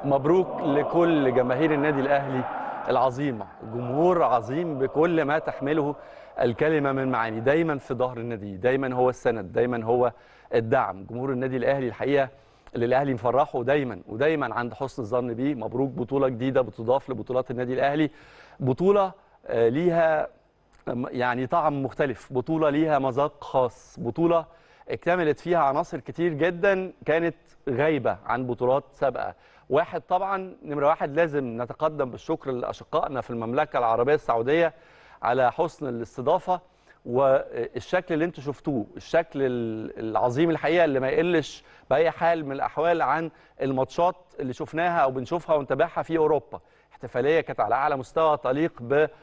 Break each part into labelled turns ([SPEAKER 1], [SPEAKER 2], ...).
[SPEAKER 1] مبروك لكل جماهير النادي الاهلي العظيمه جمهور عظيم بكل ما تحمله الكلمه من معاني دايما في ظهر النادي دايما هو السند دايما هو الدعم جمهور النادي الاهلي الحقيقه اللي الاهلي مفرحه دايما ودايما عند حسن الظن بيه مبروك بطوله جديده بتضاف لبطولات النادي الاهلي بطوله آه، ليها يعني طعم مختلف بطوله ليها مذاق خاص بطوله اكتملت فيها عناصر كتير جدا كانت غايبه عن بطولات سابقه واحد طبعا نمره واحد لازم نتقدم بالشكر لاشقائنا في المملكه العربيه السعوديه على حسن الاستضافه والشكل اللي انتم شفتوه الشكل العظيم الحقيقه اللي ما يقلش باي حال من الاحوال عن الماتشات اللي شفناها او بنشوفها ونتابعها في اوروبا احتفاليه كانت على اعلى مستوى تليق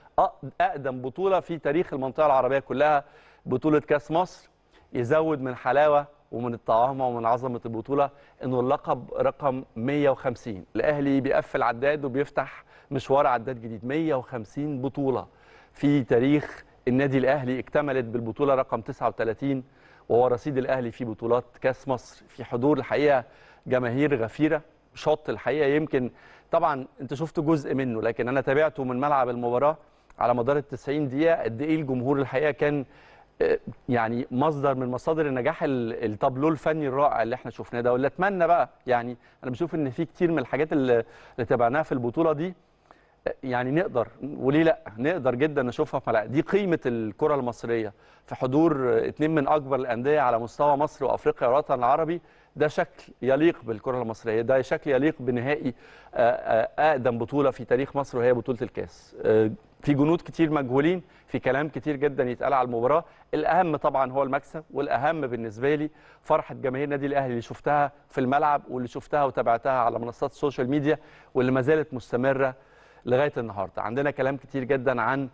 [SPEAKER 1] باقدم بطوله في تاريخ المنطقه العربيه كلها بطوله كاس مصر يزود من حلاوه ومن الطعامه ومن عظمه البطوله انه اللقب رقم 150 الاهلي بيقفل عداد وبيفتح مشوار عداد جديد 150 بطوله في تاريخ النادي الاهلي اكتملت بالبطوله رقم 39 وهو رصيد الاهلي في بطولات كاس مصر في حضور الحقيقه جماهير غفيره شط الحقيقه يمكن طبعا انت شفت جزء منه لكن انا تابعته من ملعب المباراه على مدار ال 90 دقيقه قد ايه الجمهور الحقيقه كان آه، يعني مصدر من مصادر النجاح ال- التابلو الفني الرائع اللي احنا شفناه ده واللي اتمنى بقى يعني انا بشوف ان في كتير من الحاجات اللي اللي تابعناها في البطوله دي يعني نقدر وليه لا نقدر جدا نشوفها في ملاعب دي قيمه الكره المصريه في حضور اتنين من اكبر الانديه على مستوى مصر وافريقيا والوطن العربي ده شكل يليق بالكره المصريه ده شكل يليق بنهائي آه، آه، اقدم بطوله في تاريخ مصر وهي بطوله الكاس آه، في جنود كتير مجهولين في كلام كتير جدا يتقال على المباراه الاهم طبعا هو المكسب والاهم بالنسبه لي فرحه جماهير النادي الاهلي اللي شفتها في الملعب واللي شفتها وتابعتها على منصات السوشيال ميديا واللي ما زالت مستمره لغايه النهارده عندنا كلام كتير جدا عن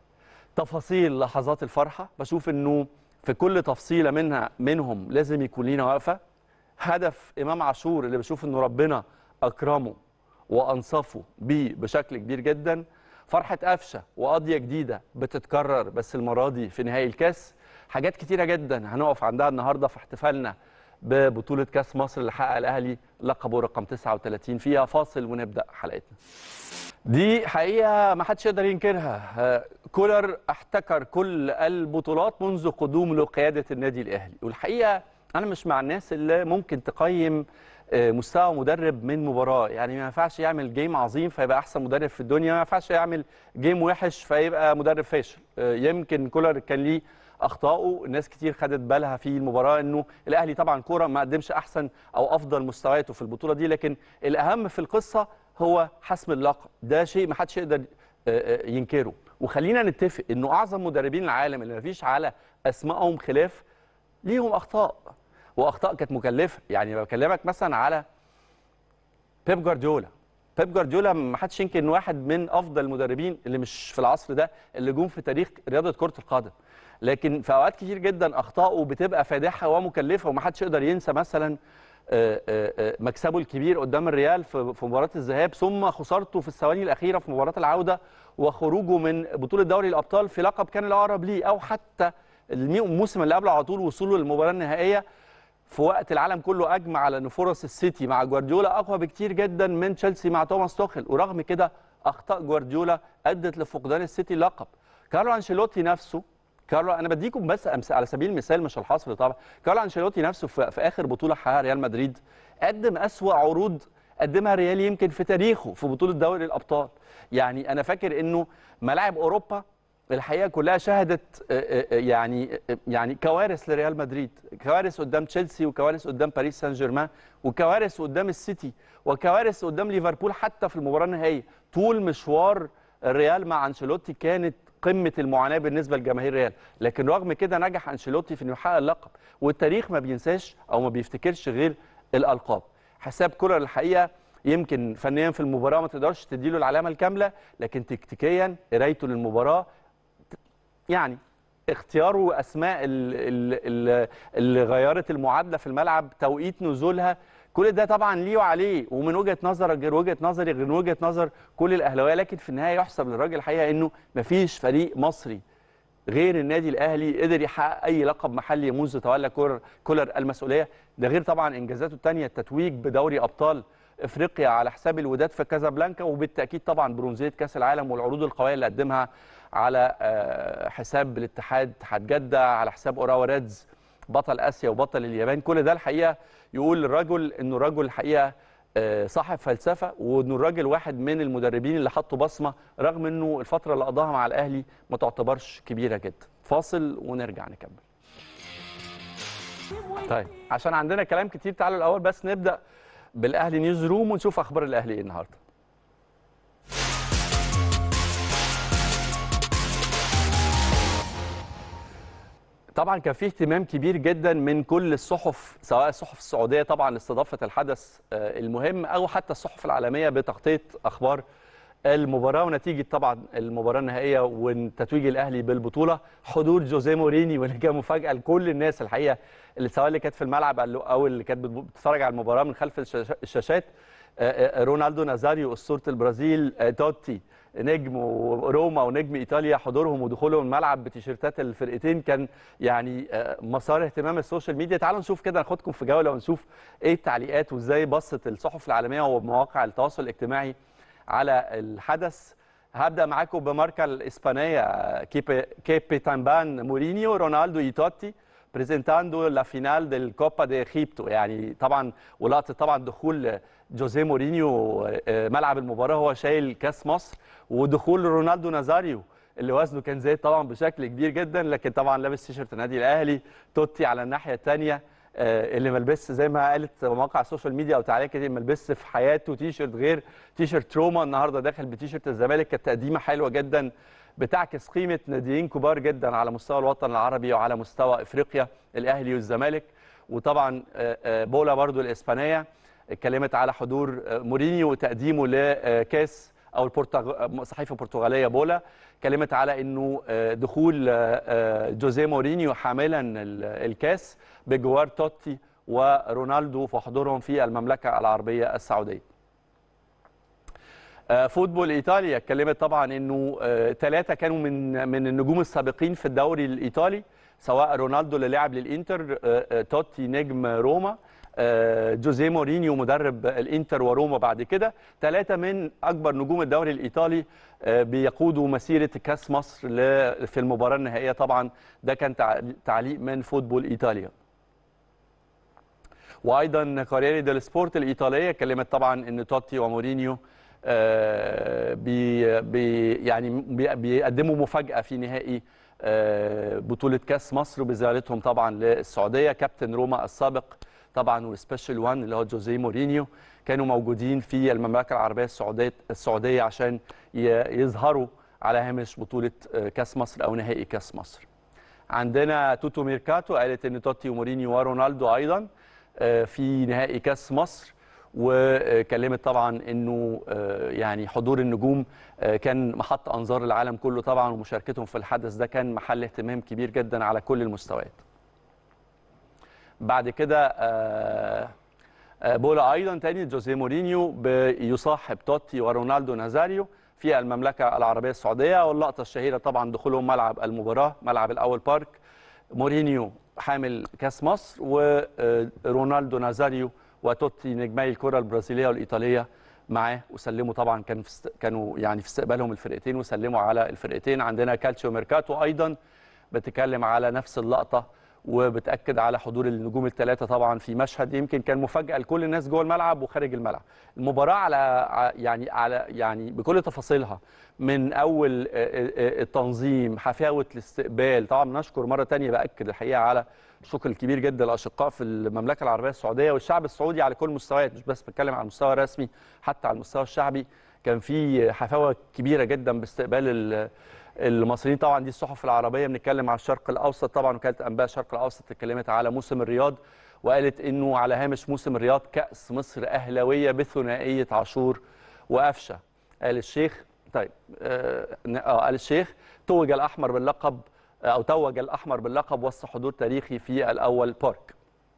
[SPEAKER 1] تفاصيل لحظات الفرحه بشوف انه في كل تفصيله منها منهم لازم يكون لينا واقفه هدف امام عاشور اللي بشوف انه ربنا اكرمه وانصفه بيه بشكل كبير جدا فرحه قفشه وقضيه جديده بتتكرر بس المره دي في نهائي الكاس حاجات كتيره جدا هنقف عندها النهارده في احتفالنا ببطوله كاس مصر اللي حقق الاهلي لقبه رقم 39 فيها فاصل ونبدا حلقتنا دي حقيقة ما حدش يقدر ينكرها آه، كولر احتكر كل البطولات منذ قدومه لقيادة النادي الأهلي والحقيقة أنا مش مع الناس اللي ممكن تقيم آه، مستوى مدرب من مباراة يعني ما ينفعش يعمل جيم عظيم فيبقى أحسن مدرب في الدنيا ما ينفعش يعمل جيم وحش فيبقى مدرب فاشل آه، يمكن كولر كان ليه اخطائه الناس كتير خدت بالها في المباراه انه الاهلي طبعا كوره ما قدمش احسن او افضل مستوياته في البطوله دي لكن الاهم في القصه هو حسم اللقب ده شيء ما حدش يقدر آه، آه، ينكره وخلينا نتفق انه اعظم مدربين العالم اللي ما فيش على اسمائهم خلاف ليهم اخطاء واخطاء كانت مكلفه يعني بكلمك مثلا على بيب جوارديولا بيب جوارديولا ما حدش ينكر ان واحد من افضل المدربين اللي مش في العصر ده اللي جم في تاريخ رياضه كره القدم لكن في اوقات كتير جدا اخطائه بتبقى فادحه ومكلفه وما حدش يقدر ينسى مثلا آه، آه، آه، مكسبه الكبير قدام الريال في في مباراه الذهاب ثم خسارته في الثواني الاخيره في مباراه العوده وخروجه من بطوله دوري الابطال في لقب كان الاقرب ليه او حتى المي- الموسم اللي قبله على طول وصوله للمباراه النهائيه في وقت العالم كله اجمع على ان فرص السيتي مع جوارديولا اقوى بكتير جدا من تشيلسي مع توماس توخل ورغم كده اخطاء جوارديولا ادت لفقدان السيتي اللقب كارلو انشيلوتي نفسه كارلو انا بديكم بس أمس على سبيل المثال مش الحصر طبعا كارلو انشيلوتي نفسه في, في اخر بطوله حققها ريال مدريد قدم اسوا عروض قدمها ريال يمكن في تاريخه في بطوله دوري الابطال يعني انا فاكر انه ملاعب اوروبا الحقيقه كلها شهدت آه، آه، آه، يعني آه، يعني كوارث لريال مدريد كوارث قدام تشيلسي وكوارث قدام باريس سان جيرمان وكوارث قدام السيتي وكوارث قدام ليفربول حتى في المباراه النهائيه طول مشوار الريال مع انشيلوتي كانت قمه المعاناه بالنسبه لجماهير الريال لكن رغم كده نجح انشيلوتي في انه يحقق اللقب والتاريخ ما بينساش او ما بيفتكرش غير الالقاب حساب كولر الحقيقه يمكن فنيا في المباراه ما تقدرش تديله العلامه الكامله لكن تكتيكيا قرايته للمباراه يعني اختياره اسماء ال- ال- ال- اللي غيرت المعادله في الملعب توقيت نزولها كل ده طبعا ليه وعليه ومن وجهه نظرك غير وجهه نظري غير وجهه نظر كل الاهلاويه لكن في النهايه يحسب للراجل الحقيقه انه مفيش فريق مصري غير النادي الاهلي قدر يحقق اي لقب محلي منذ تولى كولر كولر المسؤوليه ده غير طبعا انجازاته الثانيه التتويج بدوري ابطال افريقيا على حساب الوداد في كازابلانكا وبالتاكيد طبعا برونزيه كاس العالم والعروض القويه اللي قدمها على آه، حساب الاتحاد اتحاد جده على حساب اوراوا ريدز بطل اسيا وبطل اليابان كل ده الحقيقه يقول الرجل انه رجل الحقيقه آه، صاحب فلسفه وانه الراجل واحد من المدربين اللي حطوا بصمه رغم انه الفتره اللي قضاها مع الاهلي ما تعتبرش كبيره جدا فاصل ونرجع نكمل طيب عشان عندنا كلام كتير تعالوا الاول بس نبدا بالاهلي نيوز روم ونشوف اخبار الاهلي ايه النهارده طبعا كان في اهتمام كبير جدا من كل الصحف سواء الصحف السعوديه طبعا لاستضافه الحدث آه، المهم او حتى الصحف العالميه بتغطيه اخبار المباراه ونتيجه طبعا المباراه النهائيه وتتويج الاهلي بالبطوله حضور جوزيه موريني واللي كان مفاجاه لكل الناس الحقيقه اللي سواء اللي كانت في الملعب او اللي كانت بتتفرج على المباراه من خلف الشاشا- الشاشات آه، آه، رونالدو نازاريو اسطوره البرازيل آه، توتي نجم روما ونجم ايطاليا حضورهم ودخولهم الملعب بتيشيرتات الفرقتين كان يعني آه، مسار اهتمام السوشيال ميديا تعالوا نشوف كده ناخدكم في جوله ونشوف ايه التعليقات وازاي بصت الصحف العالميه ومواقع التواصل الاجتماعي على الحدث هبدا معاكم بماركه الاسبانيه كيبي كيبي تامبان مورينيو رونالدو ايتوتي بريزنتاندو لا فينال ديل كوبا دي ايجيبتو يعني طبعا ولقطه طبعا دخول جوزيه مورينيو آه، ملعب المباراه هو شايل كاس مصر ودخول رونالدو نازاريو اللي وزنه كان زايد طبعا بشكل كبير جدا لكن طبعا لابس تيشيرت النادي الاهلي توتي على الناحيه الثانيه اللي ما لبسش زي ما قالت مواقع السوشيال ميديا او تعليقات كتير ما لبسش في حياته تيشيرت غير تيشيرت روما النهارده داخل بتيشيرت الزمالك كانت تقديمه حلوه جدا بتعكس قيمه ناديين كبار جدا على مستوى الوطن العربي وعلى مستوى افريقيا الاهلي والزمالك وطبعا آه، آه، بولا برضو الاسبانيه اتكلمت على حضور آه، مورينيو وتقديمه لكاس او البرتغ... صحيفه البرتغاليه بولا اتكلمت على انه آه، دخول آه، آه، جوزيه مورينيو حاملا ال- الكاس بجوار توتي ورونالدو في حضورهم في المملكه العربيه السعوديه آه، فوتبول ايطاليا اتكلمت طبعا انه ثلاثه كانوا من من النجوم السابقين في الدوري الايطالي سواء رونالدو اللي لعب للانتر آه، آه، توتي نجم روما آه، جوزيه مورينيو مدرب الانتر وروما بعد كده ثلاثه من اكبر نجوم الدوري الايطالي آه، بيقودوا مسيره كاس مصر ل- في المباراه النهائيه طبعا ده كان تع- تعليق من فوتبول ايطاليا وايضا كاريري ديل سبورت الايطاليه اتكلمت طبعا ان توتي ومورينيو آه، بي بي يعني بي- بيقدموا مفاجاه في نهائي آه، بطوله كاس مصر بزيارتهم طبعا للسعوديه كابتن روما السابق طبعا والسبيشال وان اللي هو جوزيه مورينيو كانوا موجودين في المملكه العربيه السعوديه السعوديه عشان ي- يظهروا على هامش بطوله آه، كاس مصر او نهائي كاس مصر عندنا توتو ميركاتو قالت ان توتي ومورينيو ورونالدو ايضا آه، في نهائي كاس مصر وكلمت طبعا انه آه، يعني حضور النجوم آه، كان محط انظار العالم كله طبعا ومشاركتهم في الحدث ده كان محل اهتمام كبير جدا على كل المستويات. بعد كده آه، آه، بولا ايضا تاني جوزيه مورينيو بيصاحب توتي ورونالدو نازاريو في المملكه العربيه السعوديه واللقطه الشهيره طبعا دخولهم ملعب المباراه ملعب الاول بارك مورينيو حامل كاس مصر ورونالدو نازاريو وتوتي نجمي الكره البرازيليه والايطاليه معاه وسلموا طبعا كان في است... كانوا يعني في استقبالهم الفرقتين وسلموا على الفرقتين عندنا كالتشيو ميركاتو ايضا بتتكلم على نفس اللقطه وبتاكد على حضور النجوم الثلاثه طبعا في مشهد يمكن كان مفاجاه لكل الناس جوه الملعب وخارج الملعب المباراه على ع- يعني على يعني بكل تفاصيلها من اول آه، آه، التنظيم حفاوه الاستقبال طبعا نشكر مره تانية باكد الحقيقه على الشكر الكبير جدا للاشقاء في المملكه العربيه السعوديه والشعب السعودي على كل المستويات مش بس بتكلم على المستوى الرسمي حتى على المستوى الشعبي كان في حفاوه كبيره جدا باستقبال ال- المصريين طبعا دي الصحف العربيه بنتكلم على الشرق الاوسط طبعا وكاله انباء الشرق الاوسط اتكلمت على موسم الرياض وقالت انه على هامش موسم الرياض كاس مصر اهلاويه بثنائيه عاشور وقفشه قال الشيخ طيب اه آه، قال الشيخ توج الاحمر باللقب او توج الاحمر باللقب وسط حضور تاريخي في الاول بارك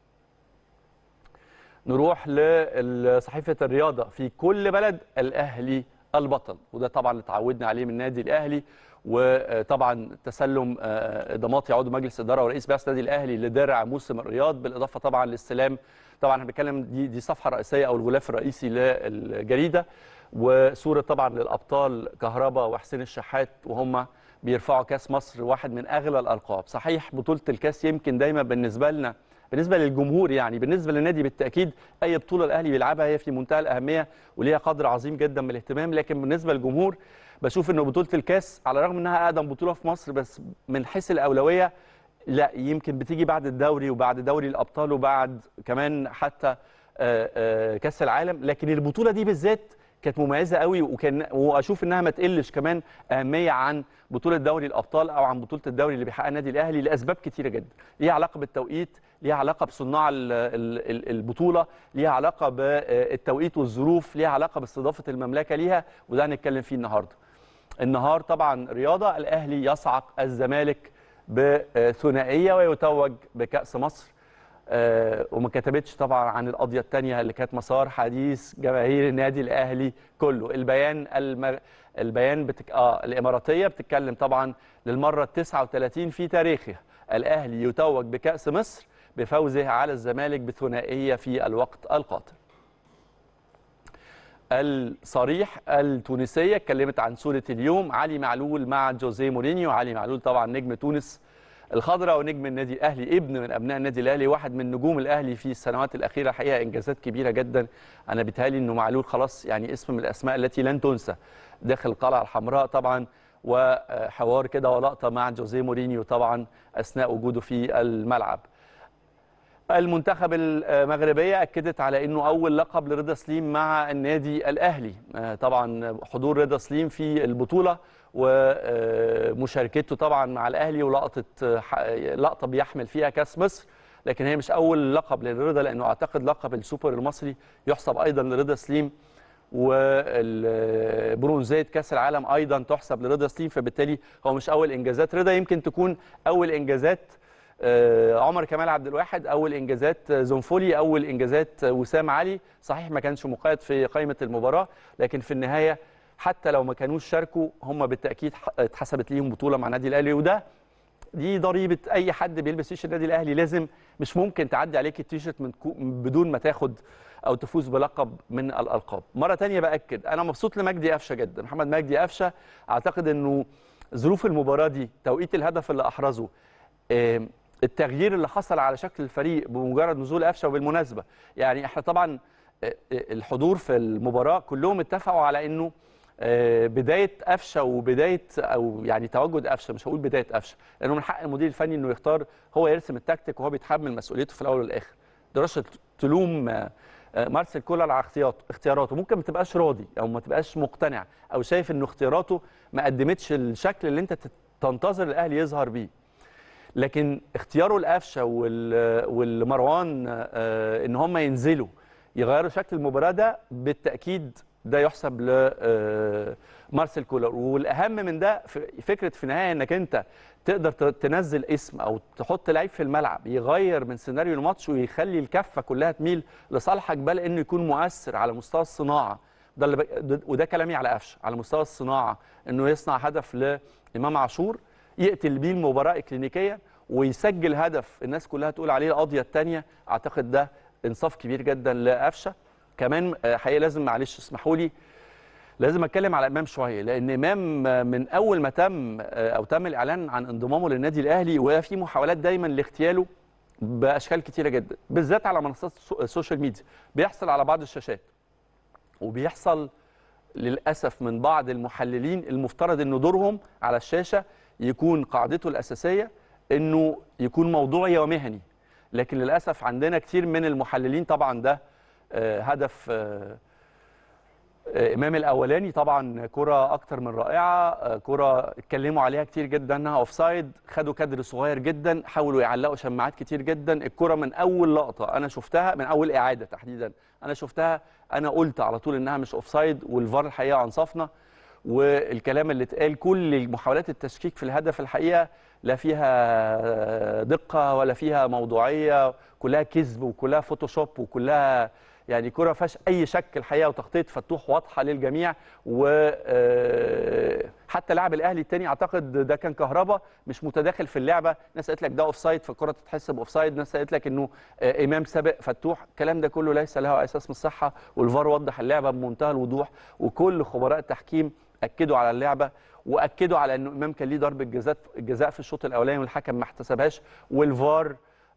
[SPEAKER 1] نروح لصحيفه الرياضه في كل بلد الاهلي البطل وده طبعا اللي اتعودنا عليه من النادي الاهلي وطبعا تسلم آه، ضماطي عضو مجلس اداره ورئيس بعثه النادي الاهلي لدرع موسم الرياض بالاضافه طبعا لاستلام طبعا احنا بنتكلم دي دي صفحه رئيسيه او الغلاف الرئيسي للجريده وصوره طبعا للابطال كهربا وحسين الشحات وهم بيرفعوا كاس مصر واحد من اغلى الالقاب صحيح بطوله الكاس يمكن دايما بالنسبه لنا بالنسبه للجمهور يعني بالنسبه للنادي بالتاكيد اي بطوله الاهلي بيلعبها هي في منتهى الاهميه وليها قدر عظيم جدا من الاهتمام لكن بالنسبه للجمهور بشوف انه بطوله الكاس على الرغم انها اقدم بطوله في مصر بس من حيث الاولويه لا يمكن بتيجي بعد الدوري وبعد دوري الابطال وبعد كمان حتى كاس العالم لكن البطوله دي بالذات كانت مميزه قوي وكان واشوف انها ما تقلش كمان اهميه عن بطوله دوري الابطال او عن بطوله الدوري اللي بيحققها النادي الاهلي لاسباب كتيره جدا ليها علاقه بالتوقيت ليها علاقه بصناع البطوله ليها علاقه بالتوقيت والظروف ليها علاقه باستضافه المملكه ليها وده هنتكلم فيه النهارده النهار طبعا رياضه الاهلي يصعق الزمالك بثنائيه ويتوج بكاس مصر آه وما كتبتش طبعا عن القضيه الثانيه اللي كانت مسار حديث جماهير النادي الاهلي كله البيان المغ... البيان بتك... اه الاماراتيه بتتكلم طبعا للمره ال 39 في تاريخه الاهلي يتوج بكاس مصر بفوزه على الزمالك بثنائيه في الوقت القاتل الصريح التونسيه اتكلمت عن صوره اليوم علي معلول مع جوزيه مورينيو علي معلول طبعا نجم تونس الخضراء ونجم النادي الاهلي ابن من ابناء النادي الاهلي واحد من نجوم الاهلي في السنوات الاخيره حقيقه انجازات كبيره جدا انا بيتهيألي انه معلول خلاص يعني اسم من الاسماء التي لن تنسى داخل القلعه الحمراء طبعا وحوار كده ولقطه مع جوزيه مورينيو طبعا اثناء وجوده في الملعب المنتخب المغربيه اكدت على انه اول لقب لرضا سليم مع النادي الاهلي طبعا حضور رضا سليم في البطوله ومشاركته طبعا مع الاهلي ولقطه لقطه بيحمل فيها كاس مصر لكن هي مش اول لقب للرضا لانه اعتقد لقب السوبر المصري يحسب ايضا لرضا سليم والبرونزيه كاس العالم ايضا تحسب لرضا سليم فبالتالي هو مش اول انجازات رضا يمكن تكون اول انجازات عمر كمال عبد الواحد اول انجازات زنفولي اول انجازات وسام علي صحيح ما كانش مقيد في قائمه المباراه لكن في النهايه حتى لو ما كانوش شاركوا هم بالتاكيد اتحسبت ليهم بطوله مع النادي الاهلي وده دي ضريبه اي حد بيلبس تيشيرت النادي الاهلي لازم مش ممكن تعدي عليك التيشيرت من بدون ما تاخد او تفوز بلقب من الالقاب مره ثانيه باكد انا مبسوط لمجدي قفشه جدا محمد مجدي قفشه اعتقد انه ظروف المباراه دي توقيت الهدف اللي احرزه التغيير اللي حصل على شكل الفريق بمجرد نزول قفشه وبالمناسبه يعني احنا طبعا الحضور في المباراه كلهم اتفقوا على انه بدايه قفشه وبدايه او يعني تواجد قفشه مش هقول بدايه قفشه لانه من حق المدير الفني انه يختار هو يرسم التكتيك وهو بيتحمل مسؤوليته في الاول والاخر دراسه تلوم مارسيل كولر على اختياراته اختياراته ممكن ما تبقاش راضي او ما تبقاش مقتنع او شايف انه اختياراته ما قدمتش الشكل اللي انت تنتظر الاهلي يظهر بيه لكن اختياره لقفشه والمروان ان هم ينزلوا يغيروا شكل المباراه ده بالتاكيد ده يحسب لمارسيل كولر والاهم من ده فكره في النهايه انك انت تقدر تنزل اسم او تحط لعيب في الملعب يغير من سيناريو الماتش ويخلي الكفه كلها تميل لصالحك بل انه يكون مؤثر على مستوى الصناعه ده اللي ب... وده كلامي على قفشه على مستوى الصناعه انه يصنع هدف لامام عاشور يقتل بيه المباراه اكلينيكيا ويسجل هدف الناس كلها تقول عليه القضيه الثانيه اعتقد ده انصاف كبير جدا لقفشه كمان حقيقه لازم معلش اسمحوا لي لازم اتكلم على امام شويه لان امام من اول ما تم او تم الاعلان عن انضمامه للنادي الاهلي وفي محاولات دايما لاغتياله باشكال كتيره جدا بالذات على منصات السوشيال ميديا بيحصل على بعض الشاشات وبيحصل للاسف من بعض المحللين المفترض ان دورهم على الشاشه يكون قاعدته الاساسيه انه يكون موضوعي ومهني لكن للاسف عندنا كتير من المحللين طبعا ده هدف امام الاولاني طبعا كره اكتر من رائعه كره اتكلموا عليها كتير جدا انها اوف سايد خدوا كادر صغير جدا حاولوا يعلقوا شماعات كتير جدا الكره من اول لقطه انا شفتها من اول اعاده تحديدا انا شفتها انا قلت على طول انها مش اوف سايد والفار الحقيقه انصفنا والكلام اللي اتقال كل محاولات التشكيك في الهدف الحقيقه لا فيها دقه ولا فيها موضوعيه كلها كذب وكلها فوتوشوب وكلها يعني كره ما فيهاش اي شك الحقيقه وتغطيه فتوح واضحه للجميع وحتى لاعب الاهلي الثاني اعتقد ده كان كهربا مش متداخل في اللعبه ناس قالت لك ده اوف سايد فالكره تتحسب اوف سايد ناس قالت لك انه آه، امام سابق فتوح الكلام ده كله ليس له اساس من الصحه والفار وضح اللعبه بمنتهى الوضوح وكل خبراء التحكيم اكدوا على اللعبه واكدوا على انه امام كان ليه ضربه جزاء الجزاء في الشوط الاولاني والحكم ما احتسبهاش والفار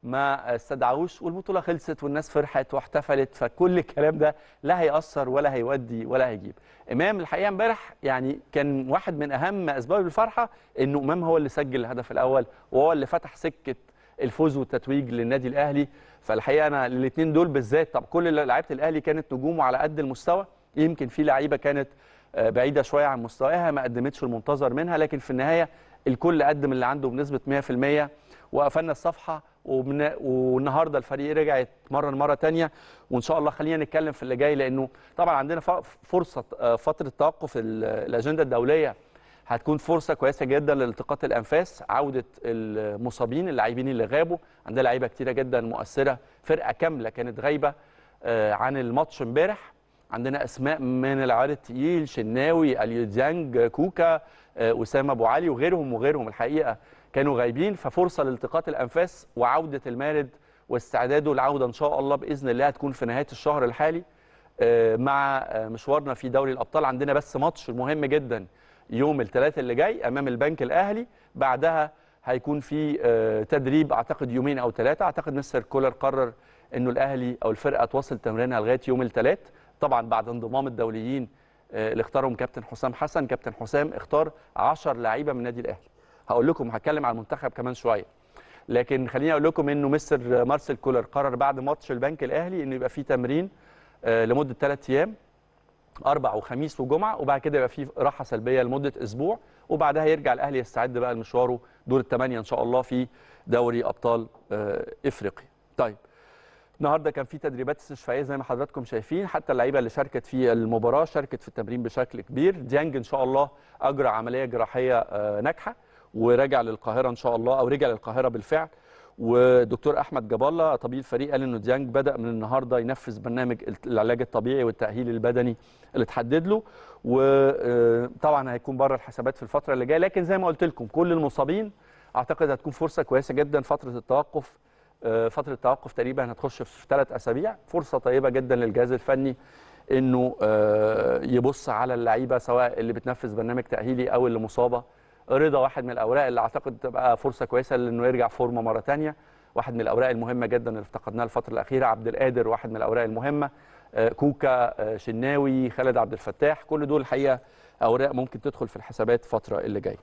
[SPEAKER 1] ما استدعوش والبطوله خلصت والناس فرحت واحتفلت فكل الكلام ده لا هيأثر ولا هيودي ولا هيجيب امام الحقيقه امبارح يعني كان واحد من اهم اسباب الفرحه انه امام هو اللي سجل الهدف الاول وهو اللي فتح سكه الفوز والتتويج للنادي الاهلي فالحقيقه انا الاثنين دول بالذات طب كل لعيبه الاهلي كانت نجومه على قد المستوى يمكن في لعيبه كانت آه، بعيده شويه عن مستواها ما قدمتش المنتظر منها لكن في النهايه الكل قدم اللي عنده بنسبه 100% وقفلنا الصفحه وبن... والنهارده الفريق رجع يتمرن مره تانية وان شاء الله خلينا نتكلم في اللي جاي لانه طبعا عندنا ف- فرصه آه، فتره توقف ال- الاجنده الدوليه هتكون فرصه كويسه جدا لالتقاط الانفاس عوده المصابين اللاعبين اللي غابوا عندنا لعيبه كتيره جدا مؤثره فرقه كامله كانت غايبه آه، عن الماتش امبارح عندنا اسماء من العيار التقيل شناوي اليو ديانج كوكا آه، اسامه ابو علي وغيرهم وغيرهم الحقيقه كانوا غايبين ففرصه لالتقاط الانفاس وعوده المارد واستعداده العوده ان شاء الله باذن الله هتكون في نهايه الشهر الحالي آه، مع آه، مشوارنا في دوري الابطال عندنا بس ماتش مهم جدا يوم الثلاثاء اللي جاي امام البنك الاهلي بعدها هيكون في آه، تدريب اعتقد يومين او ثلاثه اعتقد مستر كولر قرر انه الاهلي او الفرقه تواصل تمرينها لغايه يوم الثلاث طبعا بعد انضمام الدوليين آه، اللي اختارهم كابتن حسام حسن كابتن حسام اختار 10 لعيبه من النادي الاهلي هقول لكم هتكلم على المنتخب كمان شويه لكن خليني اقول لكم انه مستر مارسيل كولر قرر بعد ماتش البنك الاهلي انه يبقى في تمرين آه، لمده ثلاث ايام اربع وخميس وجمعه وبعد كده يبقى في راحه سلبيه لمده اسبوع وبعدها يرجع الاهلي يستعد بقى لمشواره دور الثمانيه ان شاء الله في دوري ابطال آه، افريقيا. طيب النهارده كان في تدريبات استشفائيه زي ما حضراتكم شايفين حتى اللعيبه اللي شاركت في المباراه شاركت في التمرين بشكل كبير ديانج ان شاء الله اجرى عمليه جراحيه آه، ناجحه ورجع للقاهره ان شاء الله او رجع للقاهره بالفعل ودكتور احمد جاب الله طبيب الفريق قال انه ديانج بدا من النهارده ينفذ برنامج العلاج الطبيعي والتاهيل البدني اللي اتحدد له وطبعا هيكون بره الحسابات في الفتره اللي جايه لكن زي ما قلت لكم كل المصابين اعتقد هتكون فرصه كويسه جدا فتره التوقف آه، فتره التوقف تقريبا هتخش في ثلاث اسابيع فرصه طيبه جدا للجهاز الفني انه آه، يبص على اللعيبه سواء اللي بتنفذ برنامج تاهيلي او اللي مصابه رضا واحد من الاوراق اللي اعتقد تبقى فرصه كويسه لانه يرجع فورمه مره ثانيه واحد من الاوراق المهمه جدا اللي افتقدناها الفتره الاخيره عبد القادر واحد من الاوراق المهمه آه، كوكا آه، شناوي خالد عبد الفتاح كل دول الحقيقه اوراق ممكن تدخل في الحسابات الفتره اللي جايه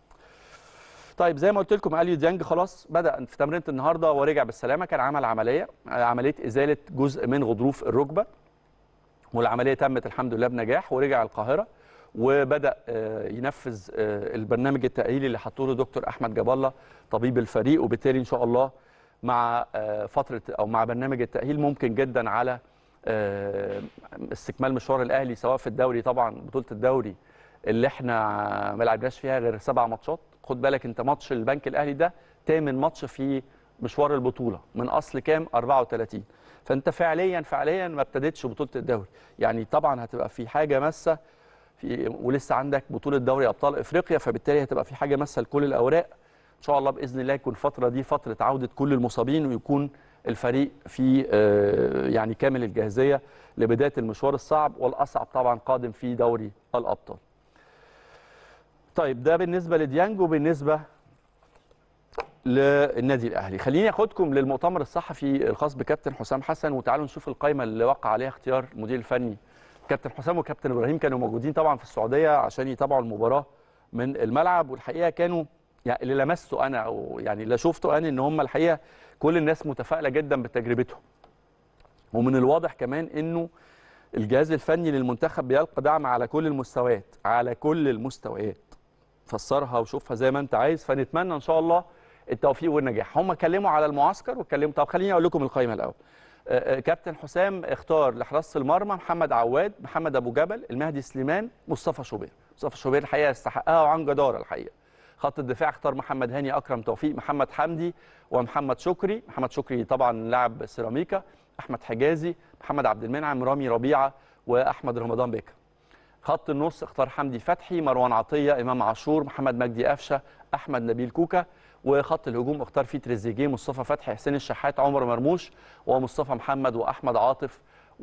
[SPEAKER 1] طيب زي ما قلت لكم اليو ديانج خلاص بدا في تمرينه النهارده ورجع بالسلامه كان عمل عمليه آه، عمليه ازاله جزء من غضروف الركبه والعمليه تمت الحمد لله بنجاح ورجع القاهره وبدا آه، ينفذ آه، البرنامج التاهيلي اللي حطه له دكتور احمد جاب الله طبيب الفريق وبالتالي ان شاء الله مع آه، فتره او مع برنامج التاهيل ممكن جدا على آه، استكمال مشوار الاهلي سواء في الدوري طبعا بطوله الدوري اللي احنا ما لعبناش فيها غير سبع ماتشات خد بالك انت ماتش البنك الاهلي ده تامن ماتش في مشوار البطوله من اصل كام 34 فانت فعليا فعليا ما ابتديتش بطوله الدوري يعني طبعا هتبقى في حاجه ماسه في ولسه عندك بطوله دوري ابطال افريقيا فبالتالي هتبقى في حاجه ماسه لكل الاوراق ان شاء الله باذن الله يكون الفتره دي فتره عوده كل المصابين ويكون الفريق في آه، يعني كامل الجاهزيه لبدايه المشوار الصعب والاصعب طبعا قادم في دوري الابطال. طيب ده بالنسبه لديانج وبالنسبه للنادي الاهلي خليني اخدكم للمؤتمر الصحفي الخاص بكابتن حسام حسن وتعالوا نشوف القائمه اللي وقع عليها اختيار المدير الفني كابتن حسام وكابتن ابراهيم كانوا موجودين طبعا في السعوديه عشان يتابعوا المباراه من الملعب والحقيقه كانوا يعني اللي لمسته انا او يعني اللي شفته انا ان هم الحقيقه كل الناس متفائله جدا بتجربتهم ومن الواضح كمان انه الجهاز الفني للمنتخب بيلقى دعم على كل المستويات على كل المستويات فسرها وشوفها زي ما انت عايز فنتمنى ان شاء الله التوفيق والنجاح هم اتكلموا على المعسكر واتكلموا طب خليني اقول لكم القائمه الاول آه، آه، كابتن حسام اختار لحراسه المرمى محمد عواد محمد ابو جبل المهدي سليمان مصطفى شوبير مصطفى شوبير الحقيقه يستحقها وعن جداره الحقيقه خط الدفاع اختار محمد هاني اكرم توفيق محمد حمدي ومحمد شكري محمد شكري طبعا لاعب سيراميكا احمد حجازي محمد عبد المنعم رامي ربيعه واحمد رمضان بكر خط النص اختار حمدي فتحي مروان عطيه امام عاشور محمد مجدي قفشه احمد نبيل كوكا وخط الهجوم اختار فيه تريزيجيه مصطفى فتحي حسين الشحات عمر مرموش ومصطفى محمد واحمد عاطف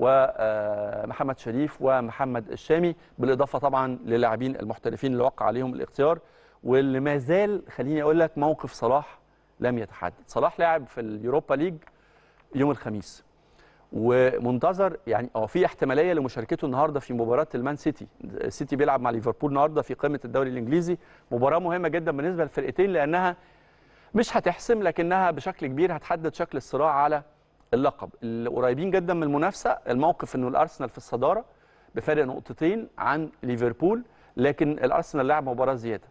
[SPEAKER 1] ومحمد شريف ومحمد الشامي بالاضافه طبعا للاعبين المحترفين اللي وقع عليهم الاختيار واللي ما زال خليني اقول لك موقف صلاح لم يتحدد صلاح لعب في اليوروبا ليج يوم الخميس ومنتظر يعني هو في احتماليه لمشاركته النهارده في مباراه المان سيتي السيتي بيلعب مع ليفربول النهارده في قمه الدوري الانجليزي مباراه مهمه جدا بالنسبه للفرقتين لانها مش هتحسم لكنها بشكل كبير هتحدد شكل الصراع على اللقب القريبين جدا من المنافسه الموقف انه الارسنال في الصداره بفارق نقطتين عن ليفربول لكن الارسنال لعب مباراه زياده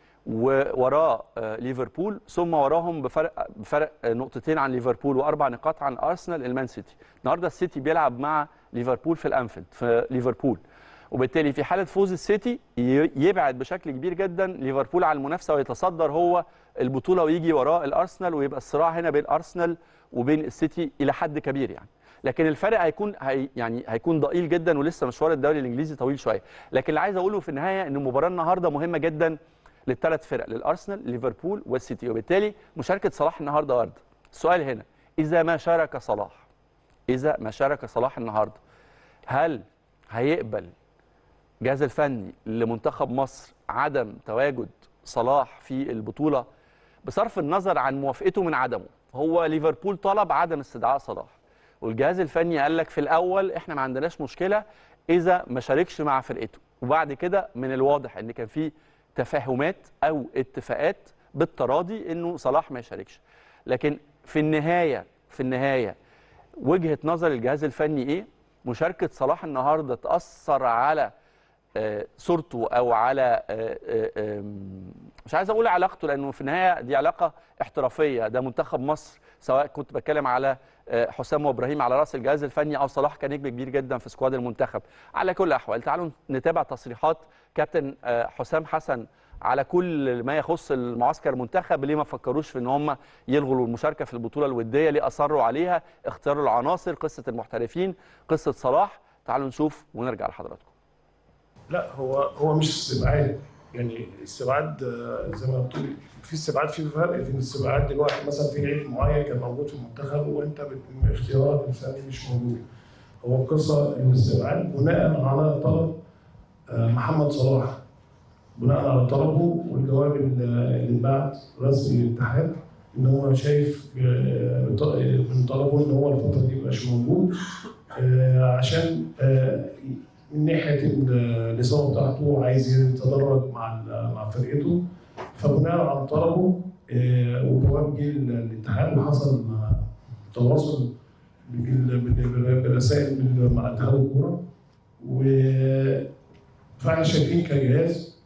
[SPEAKER 1] ووراه ليفربول ثم وراهم بفرق بفرق نقطتين عن ليفربول واربع نقاط عن ارسنال المان سيتي النهارده السيتي بيلعب مع ليفربول في الانفيلد في ليفربول وبالتالي في حاله فوز السيتي يبعد بشكل كبير جدا ليفربول عن المنافسه ويتصدر هو البطوله ويجي وراه الارسنال ويبقى الصراع هنا بين ارسنال وبين السيتي الى حد كبير يعني لكن الفرق هيكون هي يعني هيكون ضئيل جدا ولسه مشوار الدوري الانجليزي طويل شويه لكن اللي عايز اقوله في النهايه ان المباراه النهارده مهمه جدا للثلاث فرق للارسنال ليفربول والسيتي وبالتالي مشاركه صلاح النهارده ورد السؤال هنا اذا ما شارك صلاح اذا ما شارك صلاح النهارده هل هيقبل الجهاز الفني لمنتخب مصر عدم تواجد صلاح في البطوله بصرف النظر عن موافقته من عدمه هو ليفربول طلب عدم استدعاء صلاح والجهاز الفني قال لك في الاول احنا ما عندناش مشكله اذا ما شاركش مع فرقته وبعد كده من الواضح ان كان في تفاهمات او اتفاقات بالتراضي انه صلاح ما يشاركش لكن في النهايه في النهايه وجهه نظر الجهاز الفني ايه مشاركه صلاح النهارده تاثر على آه صورته او على آه آه مش عايز اقول علاقته لانه في النهايه دي علاقه احترافيه ده منتخب مصر سواء كنت بتكلم على حسام وابراهيم على راس الجهاز الفني او صلاح كنجم كبير جدا في سكواد المنتخب على كل الاحوال تعالوا نتابع تصريحات كابتن حسام حسن على كل ما يخص المعسكر المنتخب ليه ما فكروش في ان هم يلغوا المشاركه في البطوله الوديه ليه اصروا عليها اختيار العناصر قصه المحترفين قصه صلاح تعالوا نشوف ونرجع لحضراتكم
[SPEAKER 2] لا هو هو مش استبعاد يعني استبعاد زي ما بتقول في استبعاد في فرق بين الاستبعاد دلوقتي مثلا في لعيب معين كان موجود في المنتخب وانت اختيارات الفني مش موجود هو القصه الاستبعاد بناء على طلب محمد صلاح بناء على طلبه والجواب اللي اتبعت رسمي للاتحاد ان هو شايف من طلبه ان هو الفتره دي مبقاش موجود عشان من ناحيه الاصابه بتاعته عايز يتدرج مع مع فرقته فبناء على طلبه وجواب جه الاتحاد وحصل تواصل برسائل مع اتحاد الكوره و فاحنا شايفين كجهاز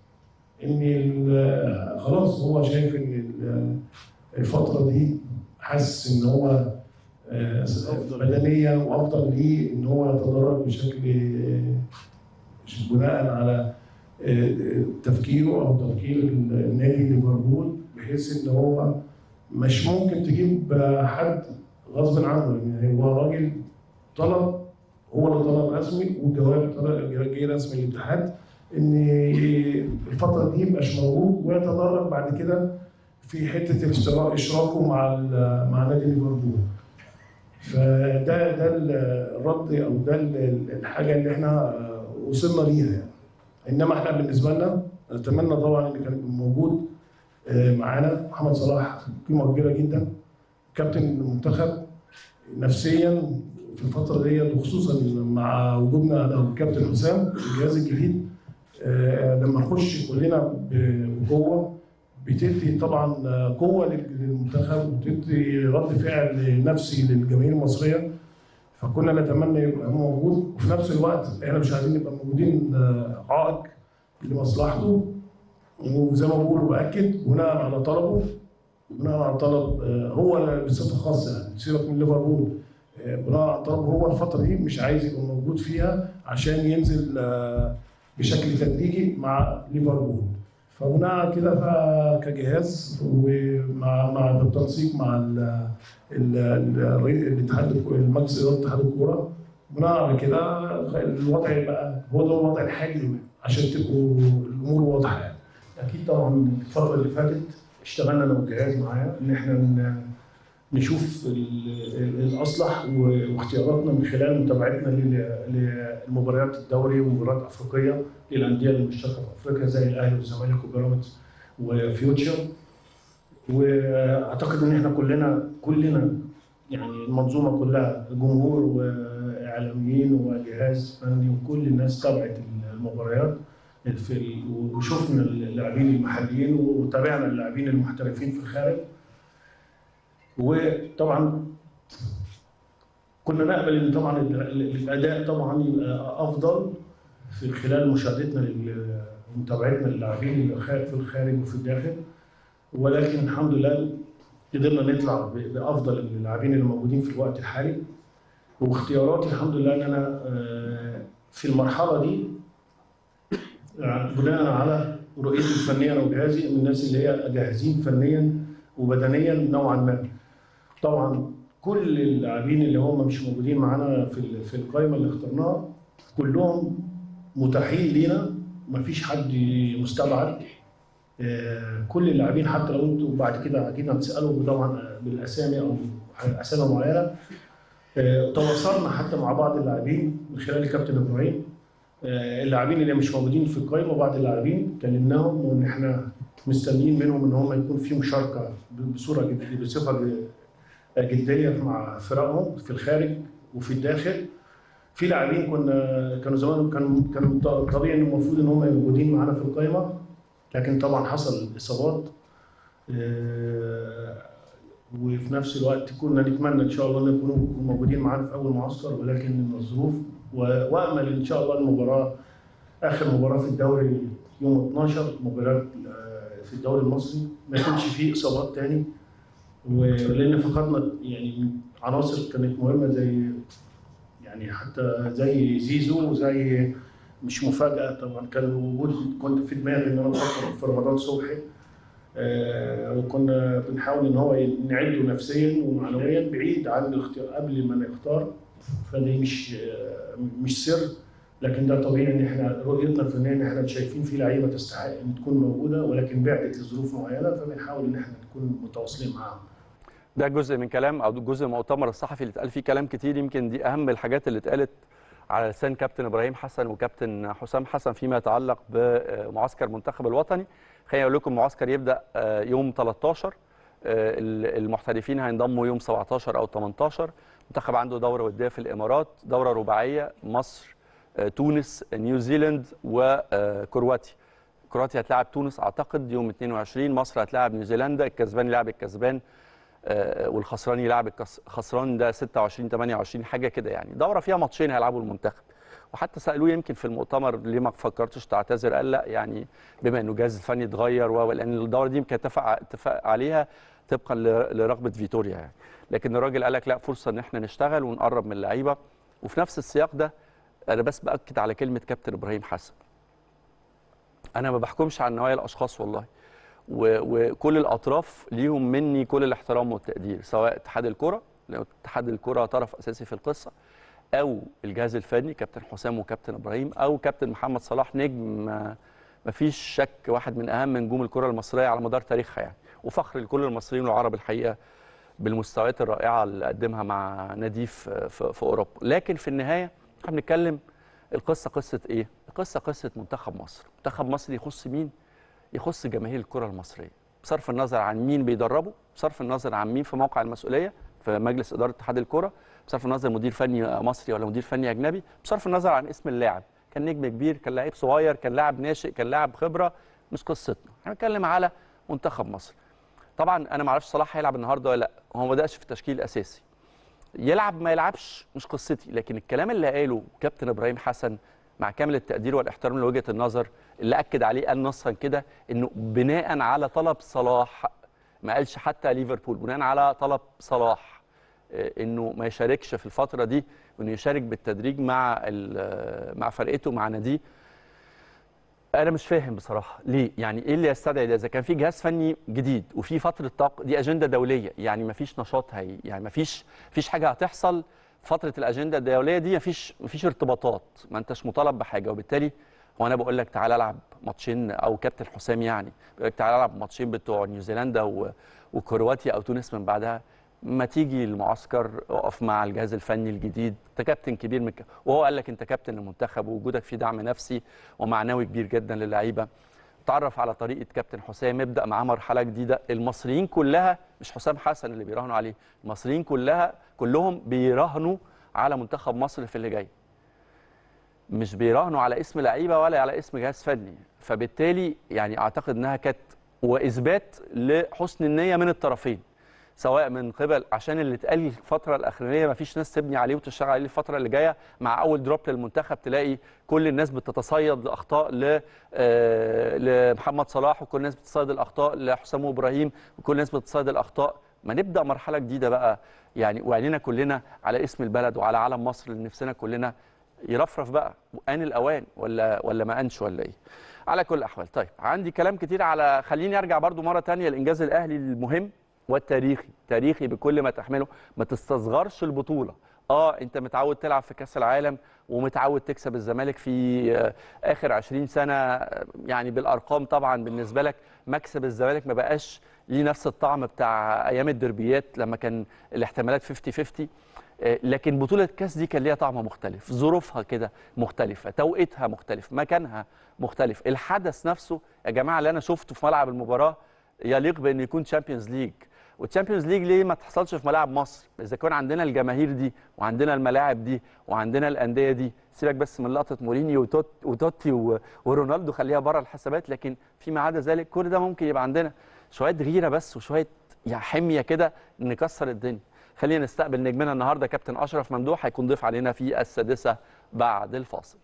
[SPEAKER 2] ان خلاص هو شايف ان الفتره دي حاسس ان هو بدنيا وافضل ليه ان هو يتدرج بشكل بناء على تفكيره او تفكير النادي ليفربول بحيث ان هو مش ممكن تجيب حد غصب عنه يعني هو راجل طلب هو اللي طلب رسمي والجواب جه رسمي للاتحاد ان الفتره دي مش موجود ويتدرج بعد كده في حته الاشتراك اشراكه مع مع نادي ليفربول فده ده الرد او ده الحاجه اللي احنا وصلنا ليها يعني انما احنا بالنسبه لنا نتمنى طبعا ان كان موجود معانا محمد صلاح قيمه كبيره جدا كابتن المنتخب نفسيا في الفتره ديت وخصوصا مع وجودنا انا والكابتن حسام الجهاز الجديد لما نخش كلنا بقوه بتدي طبعا قوه للمنتخب وتدي رد فعل نفسي للجماهير المصريه فكنا نتمنى يبقى موجود وفي نفس الوقت احنا مش عايزين نبقى موجودين عائق لمصلحته وزي ما بقول باكد بناء على طلبه بناء على طلب هو بصفه خاصه يعني سيبك من ليفربول بناء على طلب هو الفتره دي مش عايز يبقى موجود فيها عشان ينزل بشكل تدريجي مع ليفربول فبناء على كده كجهاز ومع مع بالتنسيق مع الاتحاد المجلس اداره اتحاد الكوره بناء على كده الوضع يبقى هو ده الوضع الحالي عشان تبقوا الامور واضحه يعني. اكيد طبعا الفتره اللي فاتت اشتغلنا انا والجهاز معايا ان احنا ن- نشوف ال- ال- الاصلح و- واختياراتنا من خلال متابعتنا لل- للمباريات الدوري ومباريات افريقيه للانديه المشتركه في افريقيا زي الاهلي والزمالك وبيراميدس وفيوتشر واعتقد ان احنا كلنا كلنا يعني المنظومه كلها جمهور واعلاميين وجهاز فني وكل الناس تابعت المباريات في ال- وشفنا اللاعبين المحليين وتابعنا اللاعبين المحترفين في الخارج وطبعا كنا نقبل ان طبعا ال- ال- الاداء طبعا يبقى افضل في خلال مشاهدتنا لل- ومتابعتنا للاعبين اللي خا- في الخارج وفي الداخل ولكن الحمد لله قدرنا نطلع ب- بافضل اللاعبين اللي موجودين في الوقت الحالي واختياراتي الحمد لله ان انا آه، في المرحله دي آه، بناء على رؤيتي الفنيه انا وجهازي من الناس اللي هي جاهزين فنيا وبدنيا نوعا ما. طبعا كل اللاعبين اللي هم مش موجودين معانا في ال- في القائمه اللي اخترناها كلهم متاحين لينا مفيش حد مستبعد آه، كل اللاعبين حتى لو انتوا بعد كده اكيد هتسالوا طبعا بالاسامي او اسامي معينه آه، تواصلنا حتى مع بعض اللاعبين من خلال الكابتن ابراهيم آه، اللاعبين اللي مش موجودين في القائمه بعض اللاعبين كلمناهم وان احنا مستنيين منهم ان هم يكون في مشاركه بصوره جد- بصفه ج- جديه مع فرقهم في الخارج وفي الداخل في لاعبين كنا كانوا زمان كانوا كانوا طبيعي ان المفروض ان هم موجودين معانا في القائمه لكن طبعا حصل اصابات آه، وفي نفس الوقت كنا نتمنى ان شاء الله ان يكونوا موجودين معانا في اول معسكر ولكن الظروف و- وامل ان شاء الله المباراه اخر مباراه في الدوري يوم 12 مباراه آه، في الدوري المصري ما يكونش فيه اصابات تاني ولان فقدنا يعني عناصر كانت مهمه زي يعني حتى زي زيزو وزي مش مفاجاه طبعا كان وجود كنت في دماغي ان انا افكر في رمضان صبحي آه، وكنا بنحاول ان هو نعده نفسيا ومعنويا بعيد عن الاختيار قبل ما نختار فدي مش آه، مش سر لكن ده طبيعي ان احنا رؤيتنا الفنيه ان احنا شايفين في لعيبه تستحق ان تكون موجوده ولكن بعدت لظروف معينه فبنحاول ان احنا نكون متواصلين معاهم.
[SPEAKER 1] ده جزء من كلام او جزء من المؤتمر الصحفي اللي اتقال فيه كلام كتير يمكن دي اهم الحاجات اللي اتقالت على لسان كابتن ابراهيم حسن وكابتن حسام حسن فيما يتعلق بمعسكر المنتخب الوطني خليني اقول لكم المعسكر يبدا آه، يوم 13 آه، المحترفين هينضموا يوم 17 او 18 المنتخب عنده دوره وديه في الامارات دوره رباعيه مصر آه، تونس نيوزيلاند وكرواتيا كرواتيا هتلاعب تونس اعتقد يوم 22 مصر هتلاعب نيوزيلندا الكسبان يلعب الكسبان آه، والخسران يلعب الخسران ده 26 28 حاجه كده يعني دوره فيها ماتشين هيلعبوا المنتخب وحتى سالوه يمكن في المؤتمر ليه ما فكرتش تعتذر قال لا يعني بما انه الجهاز الفني اتغير و- لان الدوره دي يمكن اتفق اتفق عليها طبقا ل- لرغبه فيتوريا يعني لكن الراجل قال لك لا فرصه ان احنا نشتغل ونقرب من اللعيبه وفي نفس السياق ده انا بس باكد على كلمه كابتن ابراهيم حسن انا ما بحكمش عن نوايا الاشخاص والله و- وكل الاطراف ليهم مني كل الاحترام والتقدير سواء اتحاد الكره لو اتحاد الكره طرف اساسي في القصه او الجهاز الفني كابتن حسام وكابتن ابراهيم او كابتن محمد صلاح نجم ما ما فيش شك واحد من اهم نجوم الكره المصريه على مدار تاريخها يعني وفخر لكل المصريين والعرب الحقيقه بالمستويات الرائعه اللي قدمها مع ناديه في, في, في اوروبا لكن في النهايه احنا بنتكلم القصه قصه ايه القصه قصه منتخب مصر منتخب مصر يخص مين يخص جماهير الكره المصريه بصرف النظر عن مين بيدربه بصرف النظر عن مين في موقع المسؤوليه في مجلس اداره اتحاد الكره بصرف النظر مدير فني مصري ولا مدير فني اجنبي بصرف النظر عن اسم اللاعب كان نجم كبير كان لاعب صغير كان لاعب ناشئ كان لاعب خبره مش قصتنا احنا بنتكلم على منتخب مصر طبعا انا ما اعرفش صلاح هيلعب النهارده ولا لا هو ما بداش في التشكيل الاساسي يلعب ما يلعبش مش قصتي لكن الكلام اللي قاله كابتن ابراهيم حسن مع كامل التقدير والاحترام لوجهه النظر اللي اكد عليه قال نصا كده انه بناء على طلب صلاح ما قالش حتى ليفربول بناء على طلب صلاح آه، انه ما يشاركش في الفتره دي وانه يشارك بالتدريج مع ال- مع فرقته مع ناديه انا مش فاهم بصراحه ليه يعني ايه اللي يستدعي ده اذا كان في جهاز فني جديد وفي فتره طاقه دي اجنده دوليه يعني ما فيش نشاط هي يعني ما فيش فيش حاجه هتحصل فتره الاجنده الدوليه دي مفيش مفيش ارتباطات ما انتش مطالب بحاجه وبالتالي هو انا بقول لك تعالى العب ماتشين او كابتن حسام يعني بيقول لك تعالى العب ماتشين بتوع نيوزيلندا و... وكرواتيا او تونس من بعدها ما تيجي المعسكر اقف مع الجهاز الفني الجديد انت كابتن كبير من ك... وهو قال لك انت كابتن المنتخب ووجودك فيه دعم نفسي ومعنوي كبير جدا للعيبه تعرف على طريقه كابتن حسام ابدا معاه مرحله جديده المصريين كلها مش حسام حسن اللي بيراهنوا عليه المصريين كلها كلهم بيراهنوا على منتخب مصر في اللي جاي مش بيراهنوا على اسم لعيبه ولا على اسم جهاز فني فبالتالي يعني اعتقد انها كانت واثبات لحسن النيه من الطرفين سواء من قبل عشان اللي اتقال الفتره الاخرانيه ما فيش ناس تبني عليه وتشتغل عليه الفتره اللي جايه مع اول دروب للمنتخب تلاقي كل الناس بتتصيد لاخطاء ل آه، لمحمد صلاح وكل الناس بتتصيد الاخطاء لحسام ابراهيم وكل الناس بتتصيد الاخطاء ما نبدا مرحله جديده بقى يعني وعينينا كلنا على اسم البلد وعلى علم مصر اللي نفسنا كلنا يرفرف بقى وآن الأوان ولا ولا ما أنش ولا إيه على كل الأحوال طيب عندي كلام كتير على خليني أرجع برضو مرة تانية الإنجاز الأهلي المهم والتاريخي تاريخي بكل ما تحمله ما تستصغرش البطولة اه انت متعود تلعب في كاس العالم ومتعود تكسب الزمالك في آه، اخر 20 سنه آه، يعني بالارقام طبعا بالنسبه لك مكسب الزمالك ما بقاش ليه نفس الطعم بتاع ايام الدربيات لما كان الاحتمالات 50 50 آه، لكن بطولة الكاس دي كان ليها طعم مختلف ظروفها كده مختلفة توقيتها مختلف مكانها مختلف الحدث نفسه يا جماعة اللي أنا شفته في ملعب المباراة يليق بأن يكون تشامبيونز ليج والتشامبيونز ليج ليه ما تحصلش في ملاعب مصر إذا كان عندنا الجماهير دي وعندنا الملاعب دي وعندنا الأندية دي سيبك بس من لقطة مورينيو وتوت وتوتي و- ورونالدو خليها بره الحسابات لكن فيما عدا ذلك كل ده ممكن يبقى عندنا شوية غيرة بس وشوية يعني حمية كده نكسر الدنيا خلينا نستقبل نجمنا النهارده كابتن اشرف ممدوح هيكون ضيف علينا في السادسه بعد الفاصل.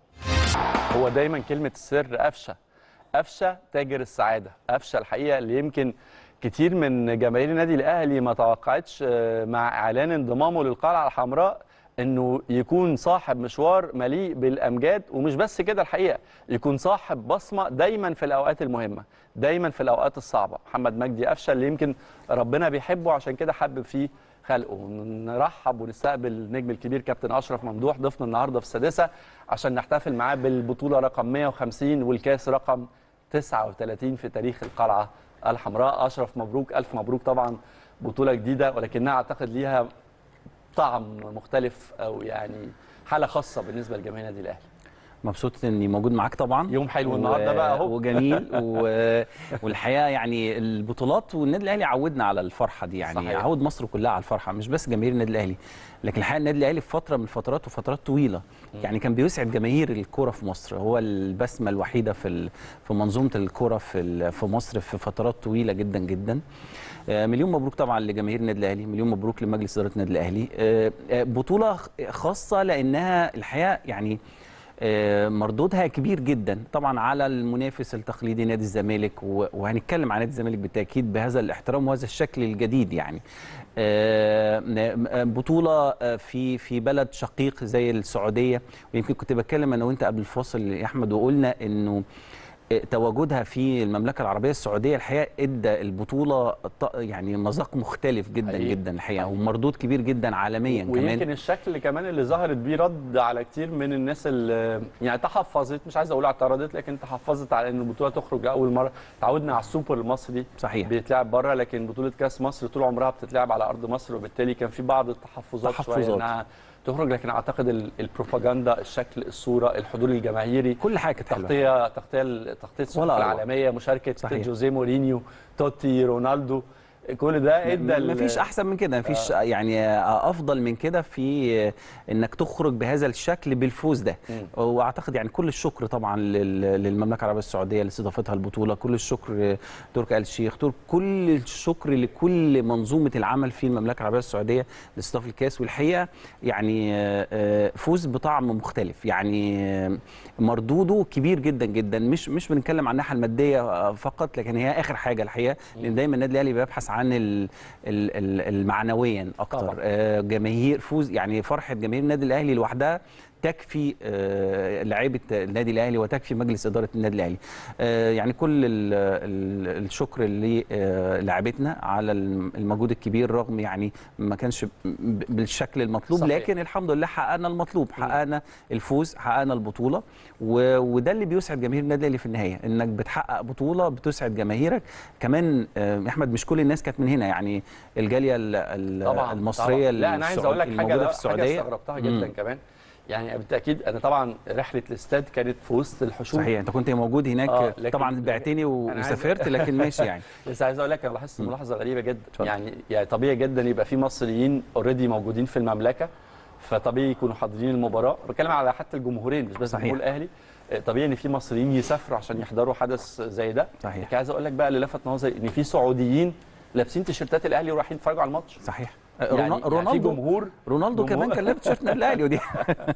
[SPEAKER 1] هو دايما كلمه السر قفشه قفشه تاجر السعاده، قفشه الحقيقه اللي يمكن كتير من جماهير النادي الاهلي ما توقعتش آه، مع اعلان انضمامه للقلعه الحمراء انه يكون صاحب مشوار مليء بالامجاد ومش بس كده الحقيقه يكون صاحب بصمه دايما في الاوقات المهمه دايما في الاوقات الصعبه محمد مجدي قفشه اللي يمكن ربنا بيحبه عشان كده حبب فيه خلقه نرحب ونستقبل النجم الكبير كابتن اشرف ممدوح ضيفنا النهارده في السادسه عشان نحتفل معاه بالبطوله رقم 150 والكاس رقم 39 في تاريخ القلعه الحمراء اشرف مبروك الف مبروك طبعا بطوله جديده ولكنها اعتقد ليها طعم مختلف او يعني حاله خاصه بالنسبه لجماهير النادي الاهلي
[SPEAKER 3] مبسوط اني موجود معاك طبعا
[SPEAKER 1] يوم حلو النهارده بقى اهو
[SPEAKER 3] وجميل و... والحقيقه يعني البطولات والنادي الاهلي عودنا على الفرحه دي يعني
[SPEAKER 1] صحيح.
[SPEAKER 3] عود مصر كلها على الفرحه مش بس جماهير النادي الاهلي لكن الحقيقه النادي الاهلي في فتره من الفترات وفترات طويله يعني كان بيسعد جماهير الكوره في مصر هو البسمه الوحيده في ال... في منظومه الكوره في ال... في مصر في فترات طويله جدا جدا آه، مليون مبروك طبعا لجماهير النادي الاهلي مليون مبروك لمجلس اداره النادي الاهلي آه، آه، بطوله خاصه لانها الحقيقه يعني آه، مردودها كبير جدا طبعا على المنافس التقليدي نادي الزمالك و- وهنتكلم عن نادي الزمالك بالتاكيد بهذا الاحترام وهذا الشكل الجديد يعني آه، م- بطوله آه، في في بلد شقيق زي السعوديه ويمكن كنت بتكلم انا وانت قبل الفاصل يا احمد وقلنا انه آه، تواجدها في المملكه العربيه السعوديه الحقيقه ادى البطوله ط- يعني مذاق مختلف جدا
[SPEAKER 1] حقيقي.
[SPEAKER 3] جدا الحقيقه ومردود كبير جدا عالميا
[SPEAKER 1] ويمكن
[SPEAKER 3] كمان
[SPEAKER 1] الشكل كمان اللي ظهرت بيه رد على كتير من الناس اللي يعني تحفظت مش عايز اقول اعترضت لكن تحفظت على ان البطوله تخرج لاول مره تعودنا على السوبر المصري
[SPEAKER 3] صحيح
[SPEAKER 1] بيتلعب بره لكن بطوله كاس مصر طول عمرها بتتلعب على ارض مصر وبالتالي كان في بعض التحفظات شويه
[SPEAKER 3] تحفظات.
[SPEAKER 1] انها تخرج لكن اعتقد ال- البروباجندا الشكل الصوره الحضور الجماهيري
[SPEAKER 3] كل حاجه كانت حلوه
[SPEAKER 1] تغطيه تغطيه تغطيه الصحف
[SPEAKER 3] ولا أروع.
[SPEAKER 1] العالميه مشاركه
[SPEAKER 3] صحيح.
[SPEAKER 1] جوزيه مورينيو توتي رونالدو كل ده ادى ال-
[SPEAKER 3] ما فيش احسن من كده ما فيش يعني افضل من كده في انك تخرج بهذا الشكل بالفوز ده
[SPEAKER 1] مم.
[SPEAKER 3] واعتقد يعني كل الشكر طبعا لل- للمملكه العربيه السعوديه لاستضافتها البطوله كل الشكر تركي آل الشيخ ترك كل الشكر لكل منظومه العمل في المملكه العربيه السعوديه لاستضافه الكاس والحقيقه يعني آه، آه، فوز بطعم مختلف يعني آه، مردوده كبير جدا جدا مش مش بنتكلم عن الناحيه الماديه آه، فقط لكن هي اخر حاجه الحقيقه لان دايما النادي الاهلي بيبحث عن ال- ال- ال- المعنويا اكتر
[SPEAKER 1] طبعاً.
[SPEAKER 3] آه، جماهير فوز يعني فرحه جماهير النادي الاهلي لوحدها تكفي آه، لعيبه النادي الاهلي وتكفي مجلس اداره النادي الاهلي آه، يعني كل ال- ال- الشكر للاعبتنا على الم- المجهود الكبير رغم يعني ما كانش ب- بالشكل المطلوب
[SPEAKER 1] صحيح.
[SPEAKER 3] لكن الحمد لله حققنا المطلوب حققنا الفوز حققنا البطوله و- وده اللي بيسعد جماهير النادي الاهلي في النهايه انك بتحقق بطوله بتسعد جماهيرك كمان آه، احمد مش كل الناس كانت من هنا يعني الجاليه ال- ال-
[SPEAKER 1] طبعا
[SPEAKER 3] المصريه
[SPEAKER 1] طبعا. لا انا عايز
[SPEAKER 3] السعود-
[SPEAKER 1] اقول لك حاجه
[SPEAKER 3] الموجودة
[SPEAKER 1] لا،
[SPEAKER 3] في
[SPEAKER 1] حاجه
[SPEAKER 3] السعوديه
[SPEAKER 1] استغربتها
[SPEAKER 3] مم.
[SPEAKER 1] جدا كمان يعني بالتاكيد انا طبعا رحله الاستاد كانت في وسط الحشود
[SPEAKER 3] صحيح انت كنت موجود هناك
[SPEAKER 1] آه، لكن-
[SPEAKER 3] طبعا بعتني و-
[SPEAKER 1] أنا عايز-
[SPEAKER 3] وسافرت لكن ماشي يعني
[SPEAKER 1] بس عايز اقول لك انا لاحظت ملاحظه غريبه جدا
[SPEAKER 3] اتفضل.
[SPEAKER 1] يعني يعني طبيعي جدا يبقى في مصريين اوريدي موجودين في المملكه فطبيعي يكونوا حاضرين المباراه بتكلم على حتى الجمهورين مش بس
[SPEAKER 3] صحيح.
[SPEAKER 1] الجمهور الاهلي آه، طبيعي ان في مصريين يسافروا عشان يحضروا حدث زي ده
[SPEAKER 3] صحيح.
[SPEAKER 1] لكن عايز اقول لك بقى اللي لفت نظري ان في سعوديين لابسين تيشيرتات الاهلي ورايحين يتفرجوا على الماتش
[SPEAKER 3] صحيح
[SPEAKER 1] يعني,
[SPEAKER 3] رونا-
[SPEAKER 1] يعني في
[SPEAKER 3] رونالدو
[SPEAKER 1] جمهور
[SPEAKER 3] رونالدو
[SPEAKER 1] جمهور-
[SPEAKER 3] كمان كان لابس تيشيرت النادي الاهلي ودي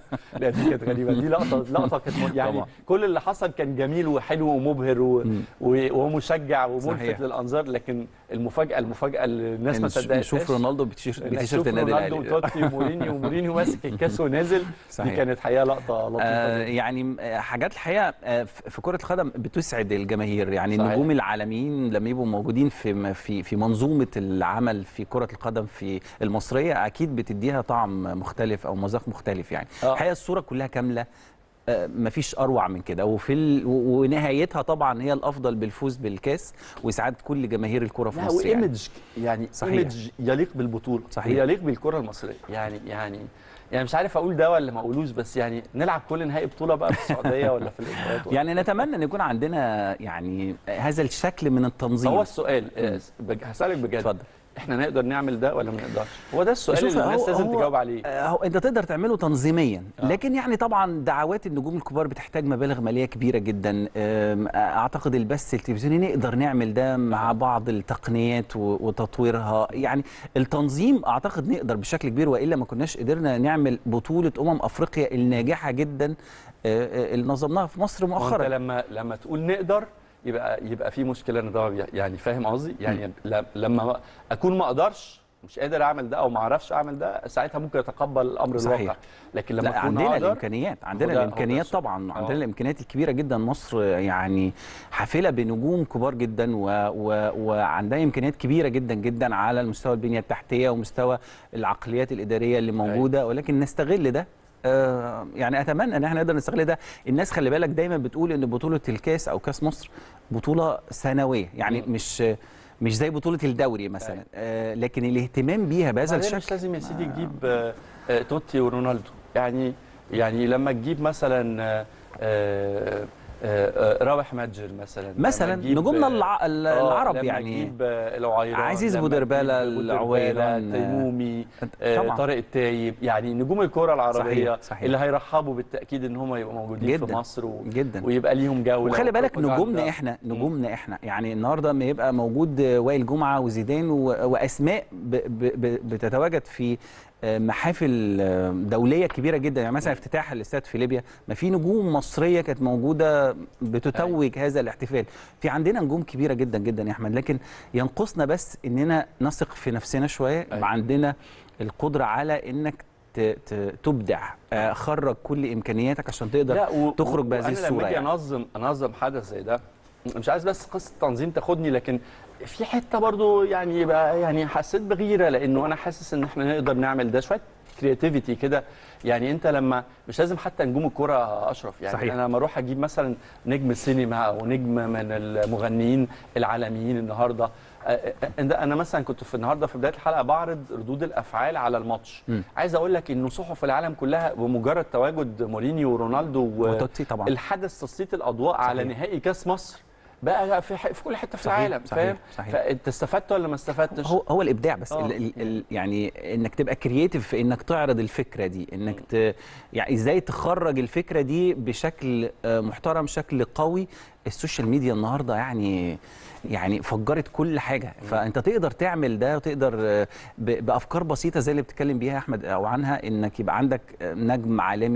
[SPEAKER 1] لا دي كانت غريبه دي لقطه لقطه كانت م- يعني
[SPEAKER 3] طبعا.
[SPEAKER 1] كل اللي حصل كان جميل وحلو ومبهر و...
[SPEAKER 3] مم.
[SPEAKER 1] و... ومشجع
[SPEAKER 3] صحيح.
[SPEAKER 1] وملفت للانظار لكن المفاجاه المفاجاه اللي الناس ما
[SPEAKER 3] نش-
[SPEAKER 1] صدقتهاش
[SPEAKER 3] نشوف رونالدو بتيشيرت
[SPEAKER 1] إنك
[SPEAKER 3] بتيشيرت
[SPEAKER 1] تشوف
[SPEAKER 3] النادي
[SPEAKER 1] رونالدو
[SPEAKER 3] الاهلي
[SPEAKER 1] وتوتي ومورينيو ومورينيو ماسك الكاس ونازل دي
[SPEAKER 3] صحيح.
[SPEAKER 1] كانت حقيقه لقطه لطيفه
[SPEAKER 3] آه
[SPEAKER 1] جدا.
[SPEAKER 3] يعني آه، حاجات الحقيقه آه، في في كره القدم بتسعد الجماهير يعني
[SPEAKER 1] صحيح.
[SPEAKER 3] النجوم العالميين لما يبقوا موجودين في م- في في منظومه العمل في كره القدم في المصريه اكيد بتديها طعم مختلف او مذاق مختلف يعني
[SPEAKER 1] آه.
[SPEAKER 3] الحقيقه الصوره كلها كامله آه، مفيش اروع من كده وفي ال... و- ونهايتها طبعا هي الافضل بالفوز بالكاس واسعاد كل جماهير الكره في
[SPEAKER 1] لا
[SPEAKER 3] مصر يعني.
[SPEAKER 1] وايمج يعني
[SPEAKER 3] صحيح.
[SPEAKER 1] ايمج يليق بالبطوله
[SPEAKER 3] صحيح.
[SPEAKER 1] يليق بالكره المصريه يعني يعني يعني مش عارف اقول ده ولا ما اقولوش بس يعني نلعب كل نهائي بطوله بقى في السعوديه ولا في الامارات ولا-
[SPEAKER 3] يعني نتمنى ان يكون عندنا يعني هذا الشكل من التنظيم
[SPEAKER 1] هو السؤال آه، بج- هسألك بجد
[SPEAKER 3] اتفضل.
[SPEAKER 1] احنا نقدر نعمل ده ولا ما نقدرش هو ده السؤال
[SPEAKER 3] شوف،
[SPEAKER 1] اللي الناس
[SPEAKER 3] هو-
[SPEAKER 1] لازم
[SPEAKER 3] هو-
[SPEAKER 1] تجاوب عليه
[SPEAKER 3] آه، هو انت تقدر تعمله تنظيميا
[SPEAKER 1] آه.
[SPEAKER 3] لكن يعني طبعا دعوات النجوم الكبار بتحتاج مبالغ ماليه كبيره جدا آم، اعتقد البث التلفزيوني نقدر نعمل ده مع بعض التقنيات و- وتطويرها يعني التنظيم اعتقد نقدر بشكل كبير والا ما كناش قدرنا نعمل بطوله امم افريقيا الناجحه جدا آه، آه، اللي نظمناها في مصر
[SPEAKER 1] ما هو انت
[SPEAKER 3] مؤخرا
[SPEAKER 1] لما لما تقول نقدر يبقى يبقى في مشكله انا ده يعني فاهم قصدي يعني ل- لما اكون ما اقدرش مش قادر اعمل ده او ما اعرفش اعمل ده ساعتها ممكن اتقبل الامر
[SPEAKER 3] صحيح.
[SPEAKER 1] الواقع لكن لما
[SPEAKER 3] لا
[SPEAKER 1] اكون
[SPEAKER 3] عندنا
[SPEAKER 1] اقدر
[SPEAKER 3] الامكانيات عندنا
[SPEAKER 1] هو ده- هو ده
[SPEAKER 3] الامكانيات
[SPEAKER 1] السؤال.
[SPEAKER 3] طبعا
[SPEAKER 1] آه.
[SPEAKER 3] عندنا الامكانيات الكبيره جدا مصر يعني حافله بنجوم كبار جدا و... و... وعندها امكانيات كبيره جدا جدا على المستوى البنيه التحتيه ومستوى العقليات الاداريه اللي موجوده ولكن نستغل ده آه، يعني اتمنى ان احنا نقدر نستغل ده الناس خلي بالك دايما بتقول ان بطوله الكاس او كاس مصر بطوله سنويه يعني
[SPEAKER 1] مم.
[SPEAKER 3] مش مش زي بطوله الدوري مثلا
[SPEAKER 1] أيوة.
[SPEAKER 3] آه لكن الاهتمام بيها بهذا
[SPEAKER 1] وبعدين
[SPEAKER 3] الشكل
[SPEAKER 1] مش لازم يا سيدي تجيب آه، آه، توتي ورونالدو يعني يعني لما تجيب مثلا آه، آه، آه، آه، رابح متجر مثلا لما
[SPEAKER 3] مثلا
[SPEAKER 1] تجيب،
[SPEAKER 3] نجومنا
[SPEAKER 1] آه،
[SPEAKER 3] الع... ال-
[SPEAKER 1] آه،
[SPEAKER 3] العرب
[SPEAKER 1] لما
[SPEAKER 3] يعني
[SPEAKER 1] تجيب آه، العويران
[SPEAKER 3] عزيز
[SPEAKER 1] لما
[SPEAKER 3] بودربالة،
[SPEAKER 1] تجيب بودربالة،
[SPEAKER 3] العويران،
[SPEAKER 1] تيمومي
[SPEAKER 3] طبعا.
[SPEAKER 1] آه، طارق التايب يعني نجوم الكره العربيه
[SPEAKER 3] صحيح، صحيح.
[SPEAKER 1] اللي هيرحبوا بالتاكيد ان هم يبقوا موجودين
[SPEAKER 3] جدا،
[SPEAKER 1] في مصر و...
[SPEAKER 3] جدا
[SPEAKER 1] ويبقى ليهم جوله
[SPEAKER 3] وخلي بالك
[SPEAKER 1] وبروباجندا.
[SPEAKER 3] نجومنا احنا نجومنا احنا يعني النهارده ما يبقى موجود وائل جمعه وزيدان و... واسماء ب... ب... ب... بتتواجد في آه، محافل آه، دوليه كبيره جدا يعني مثلا افتتاح الاستاد في ليبيا ما في نجوم مصريه كانت موجوده بتتوج هذا الاحتفال في عندنا نجوم كبيره جدا جدا يا احمد لكن ينقصنا بس اننا نثق في نفسنا شويه
[SPEAKER 1] أيوة.
[SPEAKER 3] يبقى عندنا القدره على انك ت... ت... تبدع آه، خرج كل امكانياتك عشان تقدر
[SPEAKER 1] لا و...
[SPEAKER 3] تخرج بهذه
[SPEAKER 1] وأنا
[SPEAKER 3] الصورة
[SPEAKER 1] لما اجي
[SPEAKER 3] يعني.
[SPEAKER 1] انظم انظم حدث زي ده مش عايز بس قصه تنظيم تاخدني لكن في حته برضو يعني يبقى يعني حسيت بغيره لانه انا حاسس ان احنا نقدر نعمل ده شويه كرياتيفيتي كده يعني انت لما مش لازم حتى نجوم الكوره اشرف يعني
[SPEAKER 3] صحيح.
[SPEAKER 1] انا لما اروح اجيب مثلا نجم السينما او نجم من المغنيين العالميين النهارده آه، آه، آه، انا مثلا كنت في النهارده في بدايه الحلقه بعرض ردود الافعال على الماتش
[SPEAKER 3] مم.
[SPEAKER 1] عايز اقول لك انه صحف العالم كلها بمجرد تواجد مورينيو ورونالدو و...
[SPEAKER 3] وتوتي طبعا
[SPEAKER 1] الحدث تسليط الاضواء صحيح. على
[SPEAKER 3] صحيح.
[SPEAKER 1] نهائي كاس مصر بقى في, ح- في كل حته في
[SPEAKER 3] صحيح،
[SPEAKER 1] العالم
[SPEAKER 3] صحيح،
[SPEAKER 1] فاهم
[SPEAKER 3] صحيح.
[SPEAKER 1] فانت استفدت ولا ما استفدتش
[SPEAKER 3] هو هو الابداع بس
[SPEAKER 1] آه.
[SPEAKER 3] ال ال ال يعني انك تبقى كرييتيف في انك تعرض الفكره دي انك ت يعني ازاي تخرج الفكره دي بشكل آه، محترم شكل قوي السوشيال ميديا النهارده يعني يعني فجرت كل حاجه فانت تقدر تعمل ده وتقدر آه، ب- بافكار بسيطه زي اللي بتتكلم بيها يا احمد او عنها انك يبقى عندك آه، نجم عالمي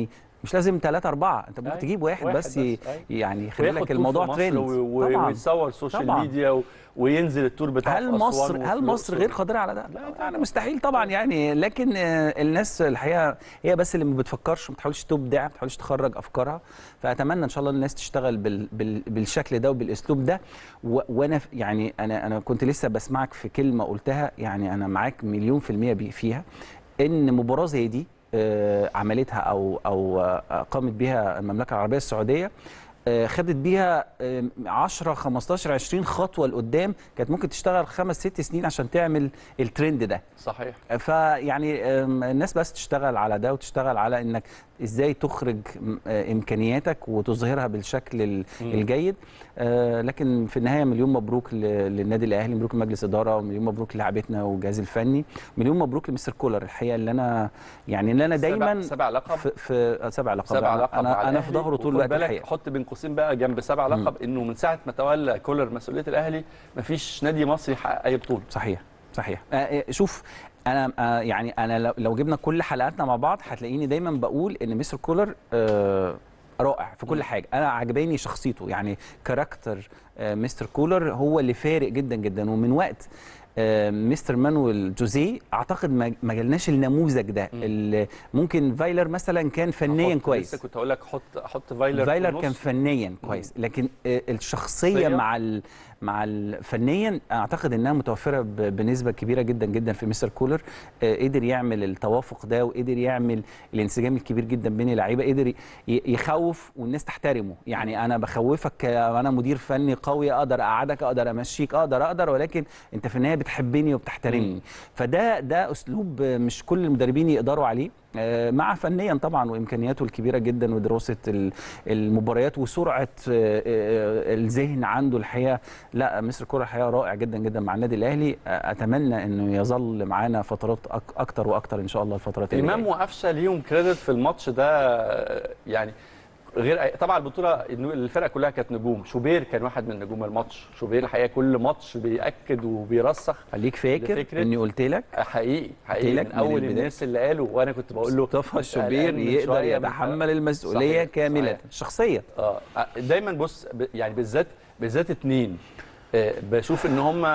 [SPEAKER 3] مش لازم ثلاثة أربعة أنت ممكن
[SPEAKER 1] أيوة،
[SPEAKER 3] تجيب واحد,
[SPEAKER 1] واحد
[SPEAKER 3] بس,
[SPEAKER 1] بس،
[SPEAKER 3] ي-
[SPEAKER 1] أيوة.
[SPEAKER 3] يعني يخلي
[SPEAKER 1] وياخد
[SPEAKER 3] لك
[SPEAKER 1] تور
[SPEAKER 3] الموضوع
[SPEAKER 1] في مصر
[SPEAKER 3] ترند
[SPEAKER 1] و- و-
[SPEAKER 3] طبعا
[SPEAKER 1] ويتصور سوشيال
[SPEAKER 3] طبعاً.
[SPEAKER 1] ميديا و... وينزل التور بتاعه
[SPEAKER 3] هل
[SPEAKER 1] في أسوان
[SPEAKER 3] مصر
[SPEAKER 1] وفي
[SPEAKER 3] هل مصر
[SPEAKER 1] الأقصر.
[SPEAKER 3] غير قادره على ده؟
[SPEAKER 1] لا،
[SPEAKER 3] يعني مستحيل طبعا يعني لكن آه، الناس الحقيقه هي بس اللي ما بتفكرش ما بتحاولش تبدع ما بتحاولش تخرج افكارها فاتمنى ان شاء الله الناس تشتغل بال بال بالشكل ده وبالاسلوب ده و وانا ف- يعني انا انا كنت لسه بسمعك في كلمه قلتها يعني انا معاك مليون في الميه بي- فيها ان مباراه زي دي آه، عملتها او او آه، قامت بها المملكه العربيه السعوديه آه، خدت بيها آه، 10 15 20 خطوه لقدام كانت ممكن تشتغل خمس ست سنين عشان تعمل الترند ده
[SPEAKER 1] صحيح
[SPEAKER 3] فيعني آم، الناس بس تشتغل على ده وتشتغل على انك ازاي تخرج م- آه، امكانياتك وتظهرها بالشكل ال-
[SPEAKER 1] مم.
[SPEAKER 3] الجيد آه، لكن في النهايه مليون مبروك ل- للنادي الاهلي مبروك لمجلس الاداره ومليون مبروك للاعبتنا والجهاز الفني مليون مبروك لمستر كولر الحقيقه اللي انا يعني اللي انا دايما
[SPEAKER 1] سبع, سبع لقب
[SPEAKER 3] في, في آه، سبع لقب
[SPEAKER 1] سبع
[SPEAKER 3] أنا-
[SPEAKER 1] لقب
[SPEAKER 3] انا
[SPEAKER 1] على
[SPEAKER 3] انا في
[SPEAKER 1] الأهلي،
[SPEAKER 3] ظهره طول
[SPEAKER 1] وخد
[SPEAKER 3] الوقت
[SPEAKER 1] بالك
[SPEAKER 3] الحقيقه
[SPEAKER 1] حط بين قوسين بقى جنب سبع لقب انه من ساعه ما تولى كولر مسؤوليه الاهلي مفيش نادي مصري حقق اي بطوله
[SPEAKER 3] صحيح صحيح آه، آه، شوف انا آه، يعني انا لو- لو جبنا كل حلقاتنا مع بعض هتلاقيني دايما بقول ان مستر كولر آه، رائع في كل
[SPEAKER 1] مم.
[SPEAKER 3] حاجه انا عجباني شخصيته يعني كاركتر آه، مستر كولر هو اللي فارق جدا جدا ومن وقت آه، مستر مانويل جوزيه اعتقد ما ما جالناش النموذج ده
[SPEAKER 1] مم.
[SPEAKER 3] اللي ممكن فايلر مثلا كان فنيا
[SPEAKER 1] أحط-
[SPEAKER 3] كويس
[SPEAKER 1] لسه كنت هقول لك حط حط فايلر في
[SPEAKER 3] فايلر
[SPEAKER 1] النص.
[SPEAKER 3] كان فنيا كويس لكن آه، الشخصيه
[SPEAKER 1] شخصية.
[SPEAKER 3] مع ال مع ال فنيا اعتقد انها متوفره ب- بنسبه كبيره جدا جدا في مستر كولر آه، قدر يعمل التوافق ده وقدر يعمل الانسجام الكبير جدا بين اللعيبه قدر ي- يخوف والناس تحترمه يعني انا بخوفك ك- انا مدير فني قوي اقدر اقعدك اقدر امشيك اقدر اقدر ولكن انت في النهايه بتحبني وبتحترمني
[SPEAKER 1] مم.
[SPEAKER 3] فده ده اسلوب مش كل المدربين يقدروا عليه آه، مع فنيا طبعا وامكانياته الكبيره جدا ودراسه ال- المباريات وسرعه آه، آه، الذهن عنده الحقيقه لا مصر كوره الحقيقه رائع جدا جدا مع النادي الاهلي آه، اتمنى انه يظل معانا فترات أك- اكتر واكتر ان شاء الله الفترات اللي
[SPEAKER 1] امام
[SPEAKER 3] جايه
[SPEAKER 1] وقفشه ليهم كريدت في الماتش ده آه، يعني غير أي- طبعا البطوله إنه الفرقه كلها كانت نجوم شوبير كان واحد من نجوم الماتش شوبير الحقيقه كل ماتش بياكد وبيرسخ
[SPEAKER 3] خليك فاكر
[SPEAKER 1] لفكرة-
[SPEAKER 3] اني قلت لك
[SPEAKER 1] حقيقي حقيقي
[SPEAKER 3] قلت لك
[SPEAKER 1] من
[SPEAKER 3] من
[SPEAKER 1] اول
[SPEAKER 3] البداية.
[SPEAKER 1] الناس اللي قالوا وانا كنت بقول له
[SPEAKER 3] مصطفى
[SPEAKER 1] كنت
[SPEAKER 3] شوبير
[SPEAKER 1] قلقان من
[SPEAKER 3] يقدر
[SPEAKER 1] شوية من-
[SPEAKER 3] يتحمل المسؤوليه
[SPEAKER 1] صحيح،
[SPEAKER 3] كامله
[SPEAKER 1] صحيح.
[SPEAKER 3] الشخصيه
[SPEAKER 1] اه دايما بص ب- يعني بالذات بالذات اتنين آه، بشوف ان هم